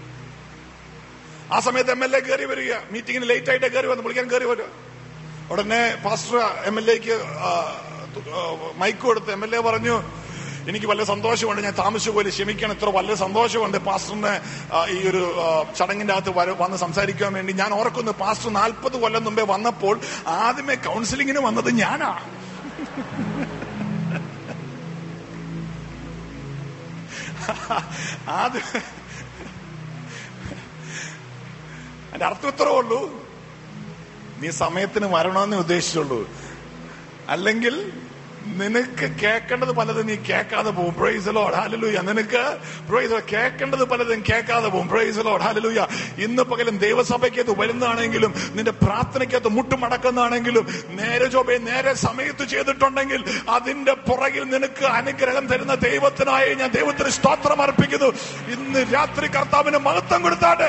Speaker 3: ആ സമയത്ത് എം എൽ എ കയറി വരിക മീറ്റിംഗിന് ലേറ്റ് ആയിട്ട് കയറി വന്ന് വിളിക്കാൻ കയറി വരിക ഉടനെ പാസ്റ്റർ എം എൽ എക്ക് മൈക്ക് കൊടുത്ത് എം എൽ എ പറഞ്ഞു എനിക്ക് വളരെ സന്തോഷമുണ്ട് ഞാൻ താമസിച്ചു പോലെ ക്ഷമിക്കണം ഇത്ര വളരെ സന്തോഷമുണ്ട് പാസ്റ്ററിനെ ആ, ഈ ഒരു ആ, ചടങ്ങിന്റെ അകത്ത് വര- വന്ന് സംസാരിക്കാൻ വേണ്ടി ഞാൻ ഓർക്കുന്നു പാസ്റ്റർ നാൽപ്പത് കൊല്ലം മുമ്പേ വന്നപ്പോൾ ആദ്യമേ കൗൺസിലിങ്ങിന് വന്നത് ഞാനാ അത് അതിന്റെ അർത്ഥം ഇത്രേ ഉള്ളൂ നീ സമയത്തിന് വരണമെന്നേ ഉദ്ദേശിച്ചുള്ളൂ അല്ലെങ്കിൽ നിനക്ക് കേൾക്കേണ്ടത് പലതും നീ കേൾക്കാതെ പോകും പ്രൈസ് ലോഡ് ഹാലലൂയ നിനക്ക് പ്രൈസ് കേൾക്കേണ്ടത് പലതും കേൾക്കാതെ പോകും പ്രൈസ് ലോഡ് ഹാലലൂയ ഇന്ന് പകലും ദൈവസഭയ്ക്കകത്ത് വരുന്നതാണെങ്കിലും നിന്റെ പ്രാർത്ഥനയ്ക്കകത്ത് മുട്ടുമടക്കുന്നതാണെങ്കിലും നേരെ ചൊവ്വേ നേരെ സമയത്ത് ചെയ്തിട്ടുണ്ടെങ്കിൽ അതിന്റെ പുറകിൽ നിനക്ക് അനുഗ്രഹം തരുന്ന ദൈവത്തിനായി ഞാൻ ദൈവത്തിന് സ്തോത്രം അർപ്പിക്കുന്നു ഇന്ന് രാത്രി കർത്താവിന് മഹത്വം കൊടുത്താട്ടെ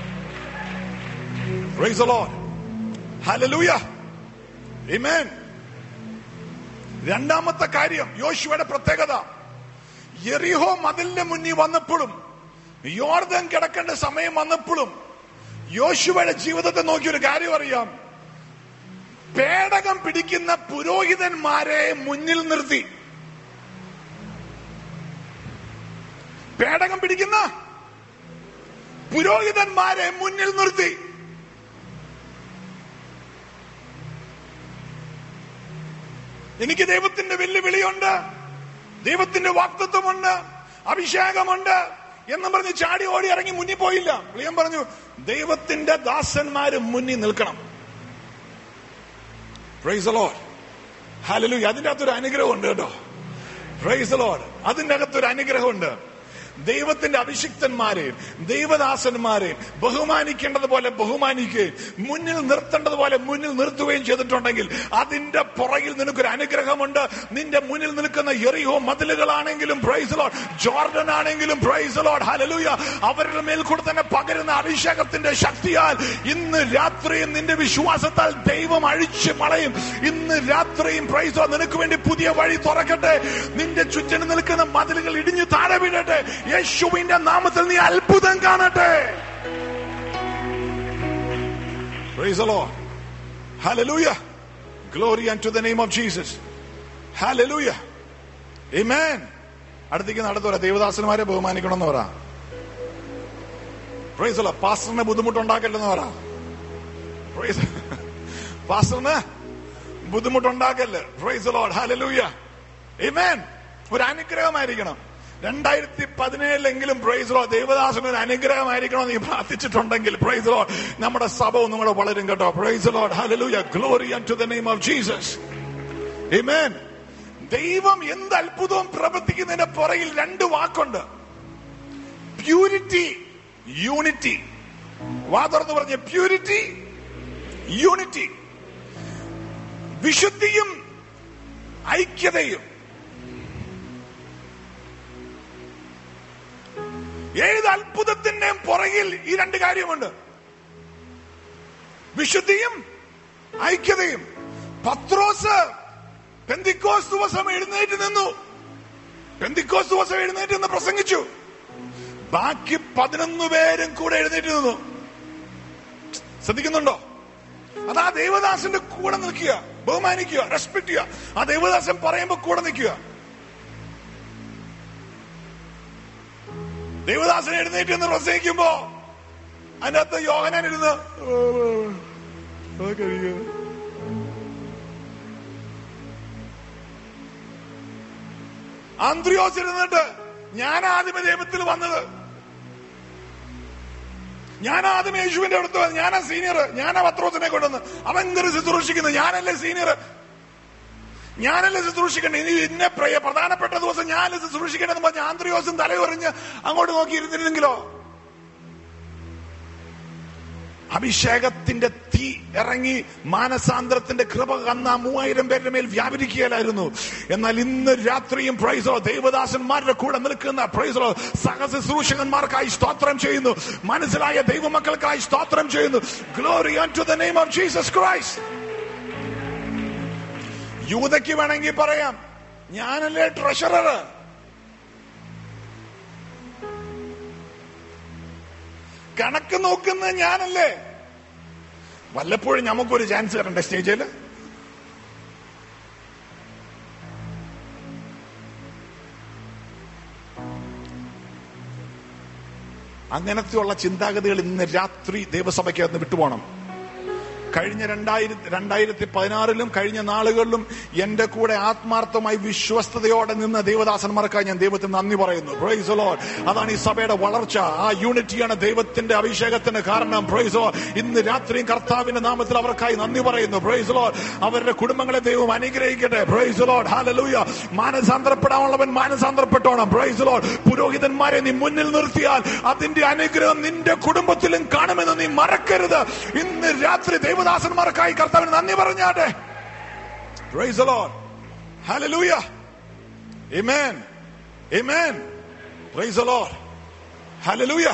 Speaker 3: പ്രൈസ് ലോഡ് ഹാലലൂയ Amen. രണ്ടാമത്തെ കാര്യം യോശുവയുടെ പ്രത്യേകത യെറിഹോ മതിലിന്റെ മുന്നിൽ വന്നപ്പോഴും യോർദൻ കിടക്കേണ്ട സമയം വന്നപ്പോഴും യോശുവയുടെ ജീവിതത്തെ നോക്കി ഒരു കാര്യം അറിയാം പേടകം പിടിക്കുന്ന പുരോഹിതന്മാരെ മുന്നിൽ നിർത്തി പേടകം പിടിക്കുന്ന പുരോഹിതന്മാരെ മുന്നിൽ നിർത്തി എനിക്ക് ദൈവത്തിന്റെ വെല്ലുവിളിയുണ്ട് ദൈവത്തിന്റെ വാക്തത്വമുണ്ട് അഭിഷേകമുണ്ട് എന്ന് പറഞ്ഞ് ചാടി ഓടി ഇറങ്ങി മുന്നിൽ പോയില്ല വിളിയൻ പറഞ്ഞു ദൈവത്തിന്റെ ദാസന്മാര് മുന്നിൽ നിൽക്കണം പ്രൈസ് ലോഡ് ഹാലലു അതിന്റെ അകത്തൊരു അനുഗ്രഹമുണ്ട് കേട്ടോ പ്രൈസ് ലോഡ് അതിന്റെ അകത്തൊരു അനുഗ്രഹമുണ്ട് ദൈവത്തിന്റെ അഭിഷിക്തന്മാരെയും ദൈവദാസന്മാരെയും ബഹുമാനിക്കേണ്ടത് പോലെ ബഹുമാനിക്കുകയും മുന്നിൽ നിർത്തേണ്ടത് പോലെ മുന്നിൽ നിർത്തുകയും ചെയ്തിട്ടുണ്ടെങ്കിൽ അതിന്റെ പുറകിൽ നിനക്കൊരു അനുഗ്രഹമുണ്ട് നിന്റെ മുന്നിൽ നിൽക്കുന്ന എറിയോ മതിലുകളാണെങ്കിലും പ്രൈസ് ലോഡ് ജോർഡൻ ആണെങ്കിലും പ്രൈസ് ലോഡ് ഹലലൂയ അവരുടെ മേൽ കൂടെ തന്നെ പകരുന്ന അഭിഷേകത്തിന്റെ ശക്തിയാൽ ഇന്ന് രാത്രിയും നിന്റെ വിശ്വാസത്താൽ ദൈവം അഴിച്ചു മളയും ഇന്ന് രാത്രിയും പ്രൈസ് ലോഡ് നിനക്ക് വേണ്ടി പുതിയ വഴി തുറക്കട്ടെ നിന്റെ ചുറ്റിന് നിൽക്കുന്ന മതിലുകൾ ഇടിഞ്ഞു താഴെ വീഴട്ടെ യേശുവിന്റെ നാമത്തിൽ നീ അത്ഭുതം കാണട്ടെ Praise the Lord. Hallelujah. Glory unto the name of Jesus. Hallelujah. Amen. അടുത്തേക്ക് നടത്തു പറ ദേവദാസന്മാരെ ബഹുമാനിക്കണമെന്ന് പറ പ്രൈസ് അല്ല പാസ്റ്ററിന് ബുദ്ധിമുട്ടുണ്ടാക്കല്ലെന്ന് പറ പ്രൈസ് പാസ്റ്ററിന് ബുദ്ധിമുട്ടുണ്ടാക്കല്ലേ പ്രൈസ് ലോഡ് ഹാലലൂയ Amen. ഒരു അനുഗ്രഹമായിരിക്കണം രണ്ടായിരത്തി പതിനേഴിലെങ്കിലും പ്രൈസ് ലോ ദേവദാസന് ഒരു അനുഗ്രഹമായിരിക്കണം നീ പ്രാർത്ഥിച്ചിട്ടുണ്ടെങ്കിൽ പ്രൈസ് ലോ നമ്മുടെ സഭ ഒന്നും കൂടെ വളരും കേട്ടോ praise Lord hallelujah glory to the name of Jesus amen ദൈവം എന്ത് അത്ഭുതവും പ്രവർത്തിക്കുന്നതിന്റെ പുറകിൽ രണ്ട് വാക്കുണ്ട് പ്യൂരിറ്റി യൂണിറ്റി വാ തുറന്ന് പറഞ്ഞ പ്യൂരിറ്റി യൂണിറ്റി വിശുദ്ധിയും ഐക്യതയും ഏത് അത്ഭുതത്തിന്റെയും പുറകിൽ ഈ രണ്ട് കാര്യമുണ്ട് വിശുദ്ധിയും ഐക്യതയും പത്രോസ് പെന്തിക്കോസ് ദിവസം എഴുന്നേറ്റ് നിന്നു പെന്തിക്കോസ് ദിവസം എഴുന്നേറ്റ് നിന്ന് പ്രസംഗിച്ചു ബാക്കി പതിനൊന്ന് പേരും കൂടെ എഴുന്നേറ്റ് നിന്നു ശ്രദ്ധിക്കുന്നുണ്ടോ അത് ആ ദേവദാസന്റെ കൂടെ നിൽക്കുക ബഹുമാനിക്കുക റെസ്പെക്ട് ചെയ്യുക ആ ദേവദാസൻ പറയുമ്പോ കൂടെ നിൽക്കുക ദേവദാസൻ എഴുന്നേറ്റ് എന്ന് പ്രസംഗിക്കുമ്പോ അതിനകത്ത് യോഹനാൻ ഇരുന്ന് അതൊക്കെ ഇരിക്കുന്നു. അന്ത്രിയോസ് ഇരുന്നിട്ട് ഞാൻ ആദ്യമേ ദൈവത്തിൽ വന്നത് ഞാൻ ആദ്യം യേശുവിന്റെ അടുത്ത് വന്നത് ഞാനാ സീനിയർ ഞാനാ പത്രോസിനെ കൊണ്ടുവന്ന് അവൻ എന്തൊരു ശുശ്രൂഷിക്കുന്നു ഞാനല്ലേ സീനിയർ ഞാനല്ലേ ശുശ്രൂഷിക്കണ്ടേ ഇനി ഇന്നെ പ്രിയ പ്രധാനപ്പെട്ട ദിവസം ഞാനല്ലേ ശുശ്രൂഷിക്കേണ്ടതെന്ന് പറഞ്ഞ് ആന്ത്രിയോസും തലയുറിഞ്ഞ് അങ്ങോട്ട് നോക്കി ഇരുന്നിരുന്നെങ്കിലോ അഭിഷേകത്തിന്റെ തീ ഇറങ്ങി മാനസാന്തരത്തിന്റെ കൃപ കന്ന മൂവായിരം പേരുടെ മേൽ വ്യാപരിക്കുകയിലായിരുന്നു എന്നാൽ ഇന്ന് രാത്രിയും പ്രൈസോ ദൈവദാസന്മാരുടെ കൂടെ നിൽക്കുന്ന പ്രൈസോ സഹശുശ്രൂഷകന്മാർക്കായി സ്തോത്രം ചെയ്യുന്നു മനസ്സിലായ ദൈവമക്കൾക്കായി സ്തോത്രം ചെയ്യുന്നു glory to the name of Jesus Christ യൂതയ്ക്ക് വേണമെങ്കിൽ പറയാം ഞാനല്ലേ ട്രഷറർ കണക്ക് നോക്കുന്നത് ഞാനല്ലേ വല്ലപ്പോഴും നമുക്കൊരു ചാൻസ് തരണ്ടേ സ്റ്റേജിൽ അങ്ങനത്തെയുള്ള ചിന്താഗതികൾ ഇന്ന് രാത്രി ദൈവസഭയ്ക്ക് അന്ന് വിട്ടുപോകണം കഴിഞ്ഞ രണ്ടായിരത്തി രണ്ടായിരത്തി പതിനാറിലും കഴിഞ്ഞ നാളുകളിലും എന്റെ കൂടെ ആത്മാർത്ഥമായി വിശ്വസ്തയോടെ നിന്ന ദേവദാസന്മാർക്കായി ഞാൻ ദൈവത്തിന് നന്ദി പറയുന്നു പ്രൈസ് ലോഡ് അതാണ് ഈ സഭയുടെ വളർച്ച ആ യൂണിറ്റിയാണ് ദൈവത്തിന്റെ അഭിഷേകത്തിന് കാരണം പ്രൈസ് ലോ ഇന്ന് രാത്രിയും കർത്താവിന്റെ നാമത്തിൽ അവർക്കായി നന്ദി പറയുന്നു പ്രൈസ് ലോഡ് അവരുടെ കുടുംബങ്ങളെ ദൈവം അനുഗ്രഹിക്കട്ടെ പ്രൈസ് ലോഡ് ഹാലലൂയ മാനസാന്തരപ്പെടാനുള്ളവൻ മാനസാന്തരപ്പെട്ടോണം പ്രൈസ് ലോഡ് പുരോഹിതന്മാരെ നീ മുന്നിൽ നിർത്തിയാൽ അതിന്റെ അനുഗ്രഹം നിന്റെ കുടുംബത്തിലും കാണുമെന്ന് നീ മറക്കരുത് ഇന്ന് രാത്രി ദൈവദാസന്മാർക്കായി കർത്താവിന് നന്ദി പറഞ്ഞാട്ടെ praise Lord hallelujah Amen. Amen. Praise the Lord. Hallelujah.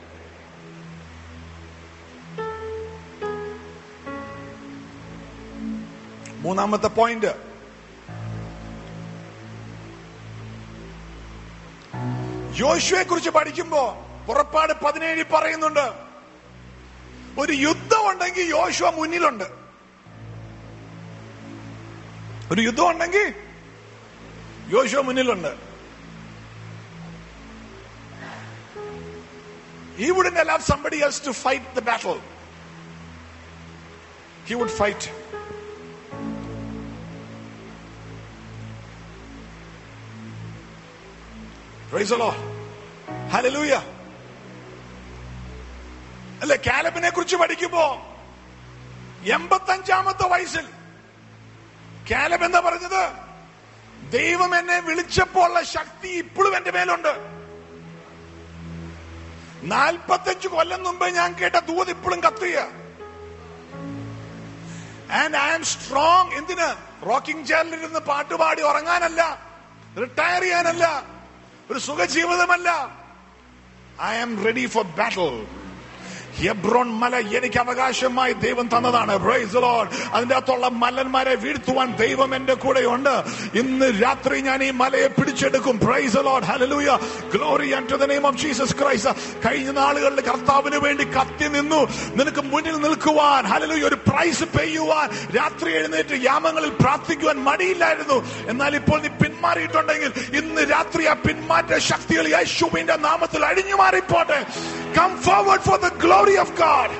Speaker 3: മൂന്നാമത്തെ പോയിന്റ് യോശുവെ കുറിച്ച് പഠിക്കുമ്പോ പുറപ്പാട് പതിനേഴിൽ പറയുന്നുണ്ട് ഒരു യുദ്ധം ഉണ്ടെങ്കിൽ യോശുവ മുന്നിലുണ്ട് ഒരു യുദ്ധം ഉണ്ടെങ്കിൽ യോശുവ മുന്നിലുണ്ട് He wouldn't allow somebody else to fight the battle. He would fight. Praise the Lord. Hallelujah. അല്ലെ കാലബിനെ കുറിച്ച് പഠിക്കുമ്പോ എൺപത്തഞ്ചാമത്തെ വയസ്സിൽ കാലബ് എന്താ പറഞ്ഞത് ദൈവം എന്നെ വിളിച്ചപ്പോൾ ഉള്ള ശക്തി ഇപ്പോഴും എന്റെ മേലുണ്ട് നാൽപ്പത്തഞ്ച് കൊല്ലം മുമ്പ് ഞാൻ കേട്ട ദൂത് ഇപ്പോഴും കത്തുക ആൻഡ് ഐ ആം സ്ട്രോങ് എന്തിന് റോക്കിംഗ് ചെയറിലിരുന്ന് പാട്ടുപാടി ഉറങ്ങാനല്ല റിട്ടയർ ചെയ്യാനല്ല ഒരു സുഖജീവിതമല്ല I am ready for battle Hebron മല എനിക്ക് അവകാശമായി ദൈവം തന്നതാണ് പ്രൈസ് ലോർഡ് അതിന്റെ അകത്തുള്ള മല്ലന്മാരെ വീഴ്ത്തുവാൻ ദൈവം എന്റെ കൂടെയുണ്ട് ഇന്ന് രാത്രി ഞാൻ ഈ മലയെ പിടിച്ചെടുക്കും praise Lord hallelujah glory to the name of Jesus Christ കഴിഞ്ഞ നാളുകളിൽ കർത്താവിന് വേണ്ടി കത്തി നിന്നു നിനക്ക് മുന്നിൽ നിൽക്കുവാൻ ഹല്ലേലൂയ ഒരു പ്രൈസ് പെയ്യുവാൻ രാത്രി എഴുന്നേറ്റ് യാമങ്ങളിൽ പ്രാർത്ഥിക്കുവാൻ മടിയില്ലായിരുന്നു എന്നാൽ ഇപ്പോൾ നീ പിന്മാറിയിട്ടുണ്ടെങ്കിൽ ഇന്ന് രാത്രി ആ പിന്മാറ്റ ശക്തികൾ യേശുവിന്റെ നാമത്തിൽ അഴിഞ്ഞു മാറിപ്പോട്ടെ come forward for the glory of God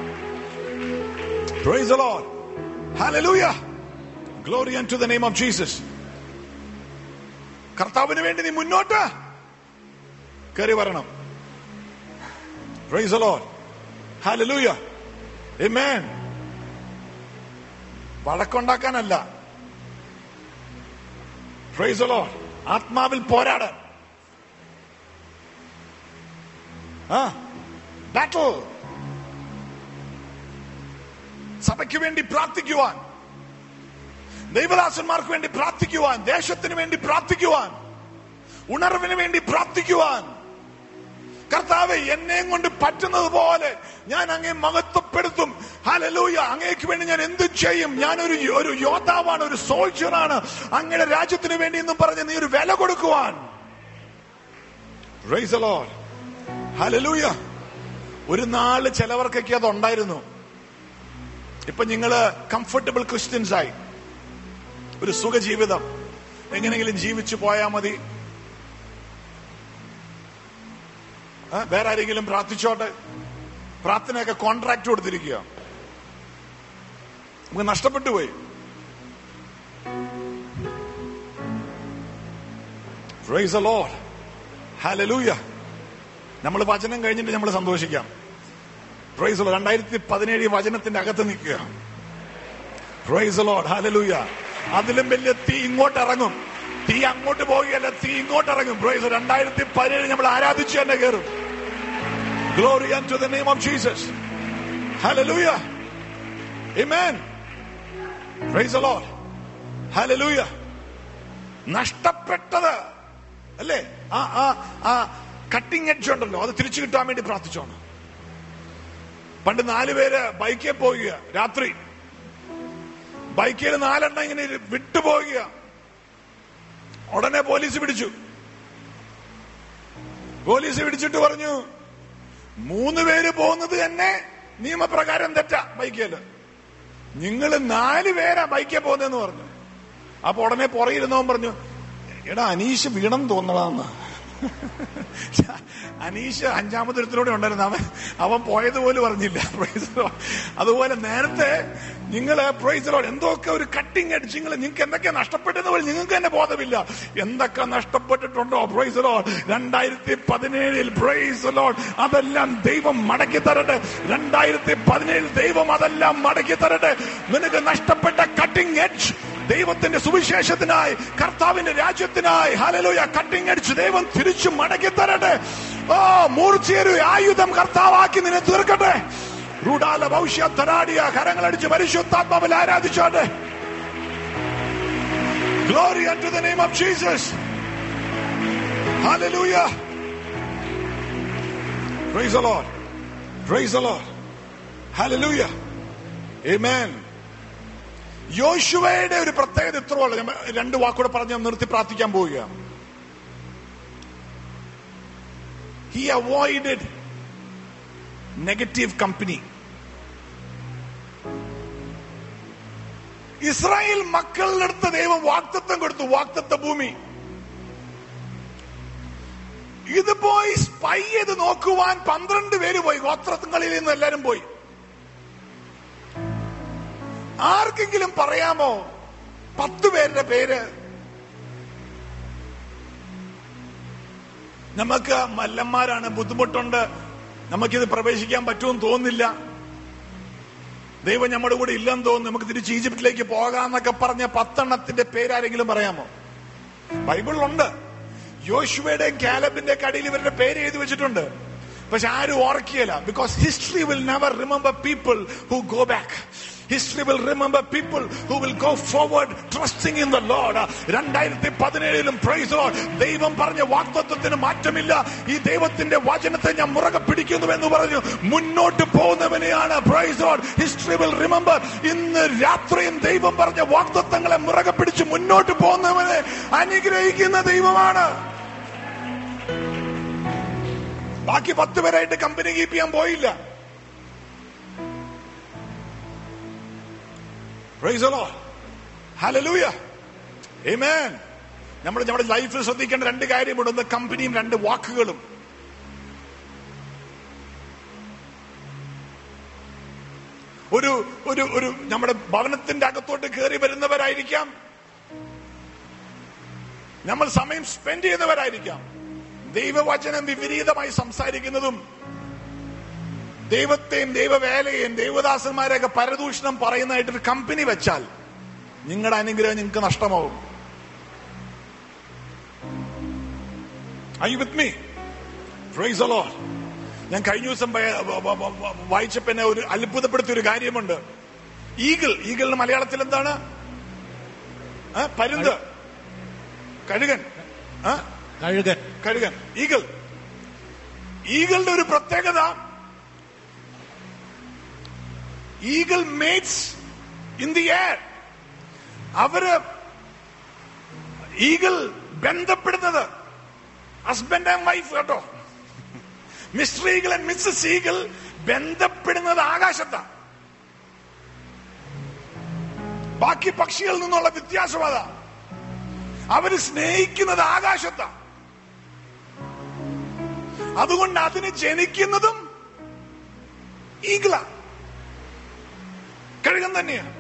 Speaker 3: Praise the Lord. Hallelujah. Glory unto the name of Jesus. കർത്താവിന് വേണ്ടി നീ മുന്നോട്ട് കയറി വരണം Praise the Lord. Hallelujah. Amen. വഴക്കുണ്ടാക്കാനല്ല Praise the Lord. ആത്മാവിൽ പോരാടാൻ ആ ബാറ്റിൽ സഭയ്ക്ക് വേണ്ടി പ്രാർത്ഥിക്കുവാൻ ദൈവദാസന്മാർക്ക് വേണ്ടി പ്രാർത്ഥിക്കുവാൻ ദേശത്തിന് വേണ്ടി പ്രാർത്ഥിക്കുവാൻ ഉണർവിന് വേണ്ടി പ്രാർത്ഥിക്കുവാൻ കർത്താവ് എന്നെയും കൊണ്ട് പറ്റുന്നത് പോലെ ഞാൻ അങ്ങേ മഹത്വപ്പെടുത്തും ഹലലൂയ അങ്ങേക്ക് വേണ്ടി ഞാൻ എന്ത് ചെയ്യും ഞാൻ ഒരു ഒരു യോദ്ധാവാണ് ഒരു സോൾജറാണ് അങ്ങയുടെ രാജ്യത്തിന് വേണ്ടി എന്നും പറഞ്ഞ് നീ ഒരു വില കൊടുക്കുവാൻ Praise the Lord. Hallelujah. ഒരു നാള് ചിലവർക്കൊക്കെ അത് ഉണ്ടായിരുന്നു ഇപ്പൊ നിങ്ങള് കംഫർട്ടബിൾ ക്രിസ്ത്യൻസ് ആയി ഒരു സുഖജീവിതം എങ്ങനെയെങ്കിലും ജീവിച്ചു പോയാ മതി ആ, വേറെ ആരെങ്കിലും പ്രാർത്ഥിച്ചോട്ടെ പ്രാർത്ഥനയൊക്കെ കോൺട്രാക്ട് കൊടുത്തിരിക്കുക നമുക്ക് നഷ്ടപ്പെട്ടു പോയി Praise the Lord. Hallelujah. നമ്മൾ വചനം കഴിഞ്ഞിട്ട് നമ്മൾ സന്തോഷിക്കാം പ്രൈസ് രണ്ടായിരത്തി പതിനേഴ് വചനത്തിന്റെ അകത്ത് നിൽക്കുക പ്രൈസ് ലോഡ് ഹാലലൂയ അതിലും വലിയ തീ ഇങ്ങോട്ട് ഇറങ്ങും തീ അങ്ങോട്ട് പോവുകയല്ല തീ ഇങ്ങോട്ട് ഇറങ്ങും പ്രൈസ് രണ്ടായിരത്തി പതിനേഴ് നമ്മൾ ആരാധിച്ചു തന്നെ കയറും glory to the name of Jesus hallelujah Amen. Praise the Lord. Hallelujah. നഷ്ടപ്പെട്ടത് അല്ലേ ആ ആ ആ കട്ടിങ് എഡ്ജ് ഉണ്ടല്ലോ അത് തിരിച്ചു കിട്ടാൻ വേണ്ടി പ്രാർത്ഥിച്ചോണം പണ്ട് നാല് പേര് ബൈക്കിൽ പോവുക രാത്രി ബൈക്കിൽ നാലെണ്ണം ഇങ്ങനെ ഇരു- വിട്ടുപോവുക ഉടനെ പോലീസ് പിടിച്ചു പോലീസ് പിടിച്ചിട്ട് പറഞ്ഞു മൂന്ന് പേര് പോകുന്നത് തന്നെ നിയമപ്രകാരം തെറ്റാ ബൈക്കിൽ നിങ്ങൾ നാല് പേരാ ബൈക്കിൽ പോകുന്നതെന്ന് പറഞ്ഞു അപ്പൊ ഉടനെ പുറയിരുന്നവൻ പറഞ്ഞു എടാ അനീഷ് വീണം തോന്നടാന്ന് അനീഷ് അഞ്ചാമതൊരുത്തിലൂടെ ഉണ്ടായിരുന്നു അവൻ അവൻ പോയതുപോലും അറിഞ്ഞില്ല Praise the Lord. അതുപോലെ നേരത്തെ നിങ്ങള് പ്രൈസറോട് എന്തൊക്കെ ഒരു കട്ടിങ് അടിച്ച് നിങ്ങൾ നിങ്ങൾക്ക് എന്തൊക്കെ നഷ്ടപ്പെട്ടെന്ന് പോലും നിങ്ങൾക്ക് തന്നെ ബോധമില്ല എന്തൊക്കെ നഷ്ടപ്പെട്ടിട്ടുണ്ടോ പ്രൈസറോ രണ്ടായിരത്തി പതിനേഴിൽ പ്രൈസറോ അതെല്ലാം ദൈവം മടക്കി തരട്ടെ രണ്ടായിരത്തി പതിനേഴിൽ ദൈവം അതെല്ലാം മടക്കി തരട്ടെ നിനക്ക് നഷ്ടപ്പെട്ട കട്ടിങ് എഡ്ജ് ദൈവത്തിന്റെ സുവിശേഷത്തിനായി കർത്താവിന്റെ രാജ്യത്തിനായി ഹലലോയ കട്ടിങ് അടിച്ച് ദൈവം തിരിച്ചു മടക്കി തരട്ടെ ഓ മൂർച്ചയൊരു ആയുധം കർത്താവാക്കി നിന്നെ തീർക്കട്ടെ റൂഡാല ഭവിഷ്യത്തരാടിയ കരങ്ങളടിച്ച് പരിശുദ്ധാത്മാവിൽ ആരാധിച്ചോട്ടെ glory and to the name of Jesus hallelujah praise the Lord praise the Lord hallelujah amen യോശുവയുടെ ഒരു പ്രത്യേകത ഇത്രയുള്ള ഞാൻ രണ്ട് വാക്കൂടെ പറഞ്ഞ് ഞാൻ നിർത്തി പ്രാർത്ഥിക്കാൻ പോവുകയാണ് he avoided negative company Israel മക്കളുടെ അടുത്ത് ദൈവം വാക്തത്വം കൊടുത്തു വാക്തത്വ ഭൂമി ഇത് പോയി സ്പൈ ചെയ്ത് നോക്കുവാൻ പന്ത്രണ്ട് പേര് പോയി ഗോത്രങ്ങളിൽ നിന്ന് എല്ലാരും പോയി ആർക്കെങ്കിലും പറയാമോ പത്ത് പേരുടെ പേര് നമുക്ക് മല്ലന്മാരാണ് ബുദ്ധിമുട്ടുണ്ട് നമുക്കിത് പ്രവേശിക്കാൻ പറ്റുമെന്ന് തോന്നുന്നില്ല ദൈവം നമ്മുടെ കൂടെ ഇല്ലെന്ന് തോന്നുന്നു നമുക്ക് തിരിച്ച് ഈജിപ്തിലേക്ക് പോകാന്നൊക്കെ പറഞ്ഞ പത്തെണ്ണത്തിന്റെ പേരാരെങ്കിലും പറയാമോ ബൈബിളിലുണ്ട് യോശുവയുടെയും കാലബിന്റെ കടയിൽ ഇവരുടെ പേര് എഴുതി വെച്ചിട്ടുണ്ട് പക്ഷെ ആരും ഓർക്കുകയില്ല because history will never remember people who go back history will remember people who will go forward trusting in the Lord രണ്ടായിരത്തി പതിനേഴിലും പ്രൈസ് ലോഡ് ദൈവം പറഞ്ഞ വാക്തത്വത്തിന് മാറ്റമില്ല ഈ ദൈവത്തിന്റെ വചനത്തെ ഞാൻ മുറകെ പിടിക്കുന്നു എന്ന് പറഞ്ഞു മുന്നോട്ട് പോകുന്നവനെയാണ് praise Lord history will remember ഇന്ന് രാത്രിയും ദൈവം പറഞ്ഞ വാക്തത്വങ്ങളെ മുറകെ പിടിച്ച് മുന്നോട്ട് പോകുന്നവനെ അനുഗ്രഹിക്കുന്ന ദൈവമാണ് ബാക്കി പത്ത് പേരായിട്ട് കമ്പനി കീപ്പ് ചെയ്യാൻ പോയില്ല Praise the Lord. Hallelujah. Amen. നമ്മൾ നമ്മുടെ ലൈഫിൽ ശ്രദ്ധിക്കേണ്ട രണ്ട് കാര്യമുണ്ട് ഒന്ന് കമ്പനിയും രണ്ട് വാക്കുകളും ഒരു ഒരു ഒരു നമ്മുടെ ഭവനത്തിന്റെ അകത്തോട്ട് കയറി വരുന്നവരായിരിക്കാം നമ്മൾ സമയം സ്പെൻഡ് ചെയ്യുന്നവരായിരിക്കാം ദൈവവചനം വിപരീതമായി സംസാരിക്കുന്നതും ദൈവത്തെയും ദൈവവേലയെയും ദൈവദാസന്മാരെയൊക്കെ പരദൂഷണം പറയുന്നതായിട്ട് ഒരു കമ്പനി വെച്ചാൽ നിങ്ങളുടെ അനുഗ്രഹം നിങ്ങൾക്ക് നഷ്ടമാവും ഐ വിത്ത് മീ പ്രൈസ് അലോ ഞാൻ കഴിഞ്ഞ ദിവസം വയ- വ- വ- വ- വായിച്ചപ്പോ എന്നെ ഒരു അത്ഭുതപ്പെടുത്തിയ ഒരു കാര്യമുണ്ട് ഈഗിൾ ഈഗിളിന് മലയാളത്തിൽ എന്താണ് ആ, പരുന്ത് കഴുകൻ ആ
Speaker 2: കഴുകൻ
Speaker 3: കഴുകൻ ഈഗിൾ ഈഗിളിന്റെ ഒരു പ്രത്യേകത eagle mates in the air അവര് ഈഗിൾ ബന്ധപ്പെടുന്നത് ഹസ്ബൻഡ് ആൻഡ് വൈഫ് കേട്ടോ mister eagle and missus eagle ബന്ധപ്പെടുന്നത് ആകാശത്താണ് ബാക്കി പക്ഷികളിൽ നിന്നുള്ള വ്യത്യാസം അതാ അവര് സ്നേഹിക്കുന്നത് ആകാശത്താണ് അതുകൊണ്ട് അതിന് ജനിക്കുന്നതും ഈഗിള കഴുകൻ തന്നെയാണ്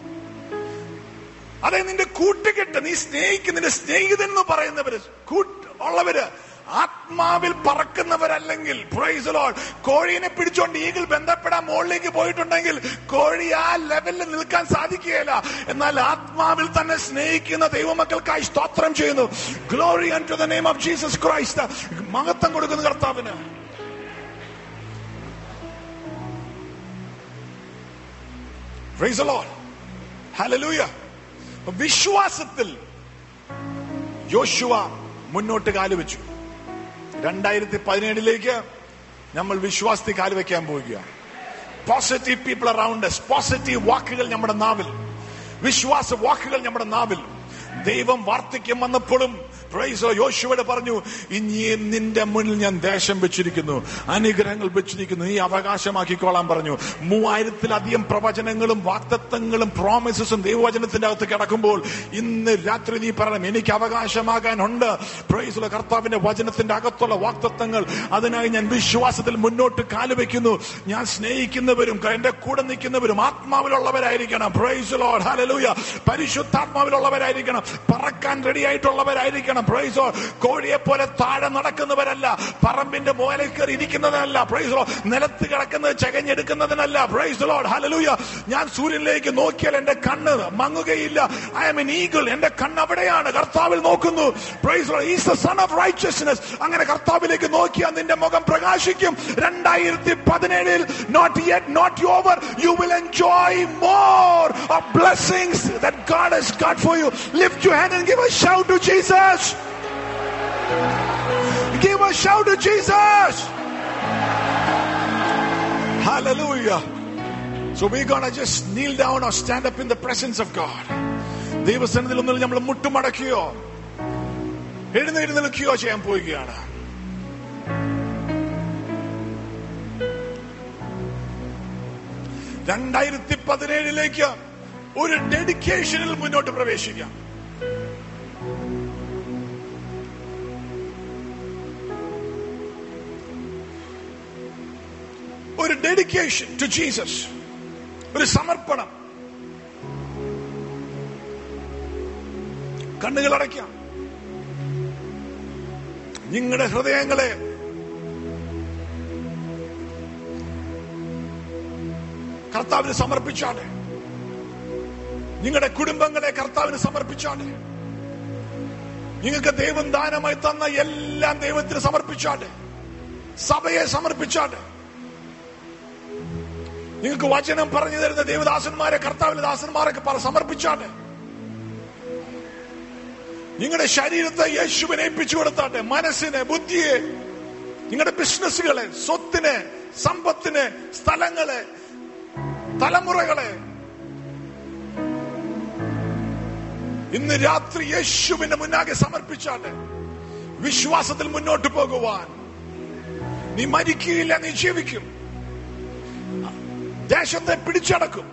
Speaker 3: അതെ നിന്റെ കൂട്ടുകെട്ട് നീ സ്നേഹിക്കുന്ന നിന്റെ സ്നേഹിതൻ എന്ന് പറയുന്നവര് കൂട്ട് ഉള്ളവര് ആത്മാവിൽ പറക്കുന്നവരല്ലെങ്കിൽ പ്രൈസ് ലോഡ് കോഴീനെ പിടിച്ചോണ്ട് ഈഗിൾ ബന്ധപ്പെടാൻ മുകളിലേക്ക് പോയിട്ടുണ്ടെങ്കിൽ കോഴി ആ ലെവലിൽ നിൽക്കാൻ സാധിക്കുകയില്ല എന്നാൽ ആത്മാവിൽ തന്നെ സ്നേഹിക്കുന്ന ദൈവമക്കൾക്കായി സ്തോത്രം ചെയ്യുന്നു glory and to the name of Jesus Christ മഹത്വം കൊടുക്കുന്ന കർത്താവിന് Praise the Lord. Hallelujah. അപ്പൊ വിശ്വാസത്തിൽ യോശുവ മുന്നോട്ട് കാലുവെച്ചു രണ്ടായിരത്തി പതിനേഴിലേക്ക് നമ്മൾ വിശ്വാസത്തിൽ കാലുവെക്കാൻ പോവുകയാണ് പോസിറ്റീവ് പീപ്പിൾ അറൌണ്ട് പോസിറ്റീവ് വാക്കുകൾ നമ്മുടെ നാവിൽ വിശ്വാസ വാക്കുകൾ നമ്മുടെ നാവിൽ ദൈവം വാർദ്ധക്യം വന്നപ്പോഴും പ്രൈസ് യോശുവോട് പറഞ്ഞു ഇനി നിന്റെ മുന്നിൽ ഞാൻ ദേശം വെച്ചിരിക്കുന്നു അനുഗ്രഹങ്ങൾ വെച്ചിരിക്കുന്നു നീ അവകാശമാക്കിക്കോളാൻ പറഞ്ഞു മൂവായിരത്തിലധികം പ്രവചനങ്ങളും വാക്തത്വങ്ങളും പ്രോമിസസും ദൈവവചനത്തിന്റെ അകത്ത് കിടക്കുമ്പോൾ ഇന്ന് രാത്രി നീ പറയണം എനിക്ക് അവകാശമാകാനുണ്ട് പ്രൈസുള്ള കർത്താവിന്റെ വചനത്തിന്റെ അകത്തുള്ള വാക്തത്വങ്ങൾ അതിനായി ഞാൻ വിശ്വാസത്തിൽ മുന്നോട്ട് കാലുവെക്കുന്നു ഞാൻ സ്നേഹിക്കുന്നവരും എന്റെ കൂടെ നിൽക്കുന്നവരും ആത്മാവിലുള്ളവരായിരിക്കണം പ്രൈസ് ലോഡ് ഹല്ലേലൂയ പരിശുദ്ധാത്മാവിലുള്ളവരായിരിക്കണം പറക്കാൻ റെഡി ആയിട്ടുള്ളവരായിരിക്കണം പ്രൈസ് കോഴിയെ പോലെ താഴെ നടക്കുന്നവരല്ല പറമ്പിന്റെ മോലെ കയറി ഇരിക്കുന്നതിനല്ല പ്രൈസ് ലോ നിലത്ത് കിടക്കുന്നത് ചകഞ്ഞെടുക്കുന്നതിനല്ല പ്രൈസ് ലോഡ് ഹല്ലേലൂയ ഞാൻ സൂര്യനിലേക്ക് നോക്കിയാൽ എന്റെ കണ്ണ് മങ്ങുകയില്ല ഐ എം എൻ ഈഗിൾ എന്റെ കണ്ണ് അവിടെയാണ് കർത്താവിൽ നോക്കുന്നു praise Lord is the sun of righteousness അങ്ങനെ കർത്താവിലേക്ക് നോക്കിയാൽ നിന്റെ മുഖം പ്രകാശിക്കും രണ്ടായിരത്തി പതിനേഴിൽ not yet not over you will enjoy more of blessings that God has got for you. Lift your hand and give a shout to Jesus. Give a shout to Jesus. Hallelujah. So we're gonna just kneel down or stand up in the presence of God. ദൈവസന്നിധിയിൽ ഒന്നും നമ്മൾ മുട്ടുമടക്കുകയോ എഴുന്നേറ്റ് നിൽക്കുകയോ ചെയ്യാൻ പോവുകയാണ് രണ്ടായിരത്തി പതിനേഴിലേക്ക് ഒരു ഡെഡിക്കേഷനിൽ മുന്നോട്ട് പ്രവേശിക്കാം ഒരു ഡെഡിക്കേഷൻ ടു ജീസസ് ഒരു സമർപ്പണം കണ്ണുകൾ അടയ്ക്കാം നിങ്ങളുടെ ഹൃദയങ്ങളെ കർത്താവിന് സമർപ്പിച്ചാട്ടെ നിങ്ങളുടെ കുടുംബങ്ങളെ കർത്താവിന് സമർപ്പിച്ചാട്ടെ നിങ്ങൾക്ക് ദൈവം ദാനമായി തന്ന എല്ലാം ദൈവത്തിന് സമർപ്പിച്ചാട്ടെ സഭയെ സമർപ്പിച്ചാട്ടെ നിങ്ങൾക്ക് വചനം പറഞ്ഞു തരുന്ന ദൈവദാസന്മാരെ കർത്താവിന്റെ ദാസന്മാരൊക്കെ പറ സമർപ്പിച്ചാട്ടെ നിങ്ങളുടെ ശരീരത്തെ യേശുവിനെ ഏൽപ്പിച്ചു കൊടുത്താട്ടെ മനസ്സിനെ ബുദ്ധിയെ നിങ്ങളുടെ ബിസിനസ്സുകളെ സ്വത്തിനെ സമ്പത്തിനെ സ്ഥലങ്ങളെ തലമുറകളെ ഇന്ന് രാത്രി യേശുവിന്റെ മുന്നാകെ സമർപ്പിച്ചാട്ടെ വിശ്വാസത്തിൽ മുന്നോട്ട് പോകുവാൻ നീ മരിക്കുകയില്ല നീ ജീവിക്കും ദേശത്തെ പിടിച്ചടക്കും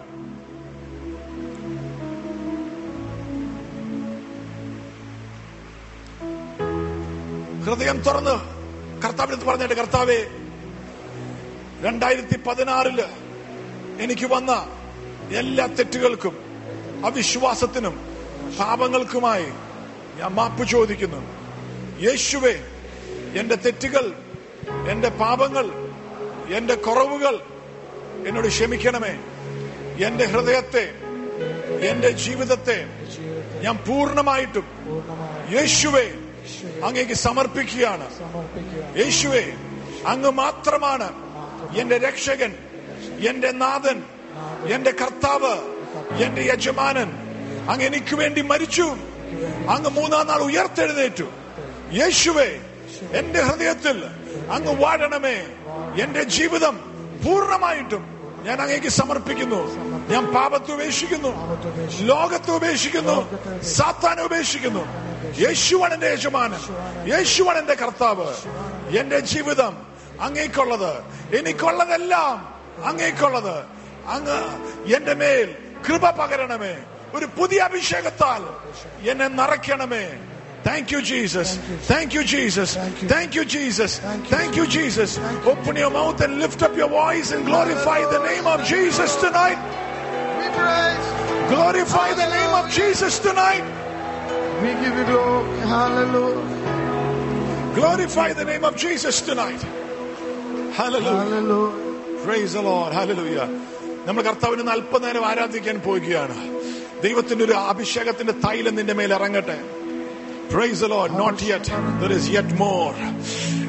Speaker 3: ഹൃദയം തുറന്ന് കർത്താവിനടുത്ത് പറഞ്ഞിട്ട് കർത്താവേ രണ്ടായിരത്തി പതിനാറില് എനിക്ക് വന്ന എല്ലാ തെറ്റുകൾക്കും അവിശ്വാസത്തിനും പാപങ്ങൾക്കുമായി ഞാൻ മാപ്പ് ചോദിക്കുന്നു യേശുവേ എന്റെ തെറ്റുകൾ എന്റെ പാപങ്ങൾ എന്റെ കുറവുകൾ എന്നോട് ക്ഷമിക്കണമേ എന്റെ ഹൃദയത്തെ എന്റെ ജീവിതത്തെ ഞാൻ പൂർണ്ണമായിട്ടും യേശുവെ അങ്ങേക്ക് സമർപ്പിക്കുകയാണ് യേശുവെ അങ്ങ് മാത്രമാണ് എന്റെ രക്ഷകൻ എന്റെ നാഥൻ എന്റെ കർത്താവ് എന്റെ യജമാനൻ അങ്ങ് എനിക്ക് വേണ്ടി മരിച്ചു അങ്ങ് മൂന്നാം നാൾ ഉയർത്തെഴുന്നേറ്റു യേശുവെ എന്റെ ഹൃദയത്തിൽ അങ്ങ് വാഴണമേ എന്റെ ജീവിതം പൂർണ്ണമായിട്ടും ഞാൻ അങ്ങേക്ക് സമർപ്പിക്കുന്നു ഞാൻ പാപത്തെ ഉപേക്ഷിക്കുന്നു ലോകത്തെ ഉപേക്ഷിക്കുന്നു സാത്താനെ ഉപേക്ഷിക്കുന്നു യേശുവാണ് എന്റെ യജമാനൻ യേശുവാണ് എന്റെ കർത്താവ് എന്റെ ജീവിതം അങ്ങേക്കുള്ളത് എനിക്കുള്ളതെല്ലാം അങ്ങേക്കുള്ളത് അങ്ങ് എന്റെ മേൽ കൃപ പകരണമേ ഒരു പുതിയ അഭിഷേകത്താൽ എന്നെ നിറയ്ക്കണമേ Thank you, Jesus. Thank you, Jesus. Thank you, Jesus. Thank you, Jesus. Open your mouth and lift up your voice and glorify the name of Jesus tonight.
Speaker 4: We praise.
Speaker 3: Glorify the name of Jesus tonight.
Speaker 4: We give you glory. Hallelujah.
Speaker 3: Glorify the name of Jesus tonight. Hallelujah.
Speaker 4: Hallelujah.
Speaker 3: Praise the Lord. Hallelujah. നമ്മൾ കർത്താവിന് ഇന്ന് അല്പനേരം ആരാധിക്കാൻ പോവുകയാണ് ദൈവത്തിന്റെ ഒരു അഭിഷേകത്തിന്റെ തൈലം നിന്റെ മേൽ ഇറങ്ങട്ടെ Praise the Lord. Not yet. There is yet more.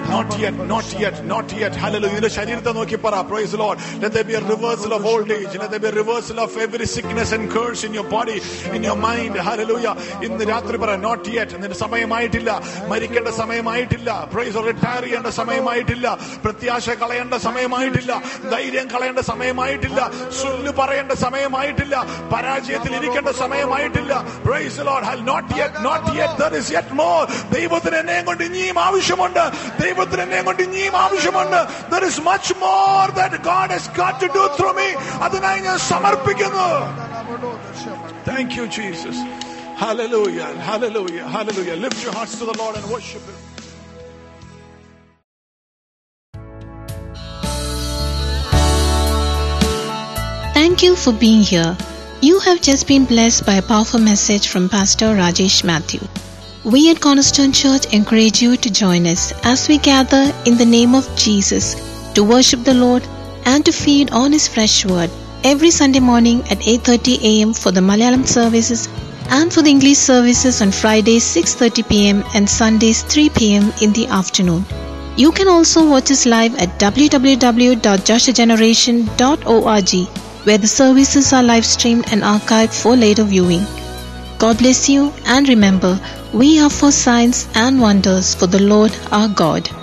Speaker 3: Not yet not yet not yet hallelujah ഇതിന്റെ ശരീരത്തെ നോക്കി പറ praise Lord let there be a reversal of old age let there be a reversal of every sickness and curse in your body in your mind hallelujah ഇന്ന് രാത്രി പറ not yet നിന്റെ സമയമായിട്ടില്ല മരിക്കേണ്ട സമയമായിട്ടില്ല price retire ചെയ്യേണ്ട സമയമായിട്ടില്ല പ്രത്യാശ കളയേണ്ട സമയമായിട്ടില്ല ധൈര്യം കളയേണ്ട സമയമായിട്ടില്ല സുല്ല് പറയേണ്ട സമയമായിട്ടില്ല പരാജയത്തിൽ ഇരിക്കേണ്ട സമയമായിട്ടില്ല praise Lord not yet not yet there is yet more ദൈവത്തിന് എന്നെ കൊണ്ട് ഇനിയും ആവശ്യമുണ്ട് ദൈവത്തിന് എന്നെ കൊണ്ട് ഇനിയും ആവശ്യമുണ്ട് there is much more that God has got to do through me അതിനായി ഞാൻ സമർപ്പിക്കുന്നു thank you Jesus hallelujah hallelujah hallelujah lift your hearts to the Lord and worship him
Speaker 1: Thank you for being here. You have just been blessed by a powerful message from Pastor Rajesh Matthew. We at Cornerstone Church encourage you to join us as we gather in the name of Jesus to worship the Lord and to feed on his fresh word every Sunday morning at 8:30 a.m. for the Malayalam services and for the English services on Fridays 6:30 p.m. and Sundays 3 p.m. in the afternoon. You can also watch us live at www.joshageneration.org where the services are live streamed and archived for later viewing. God bless you and remember, we are for signs and wonders for the Lord our God.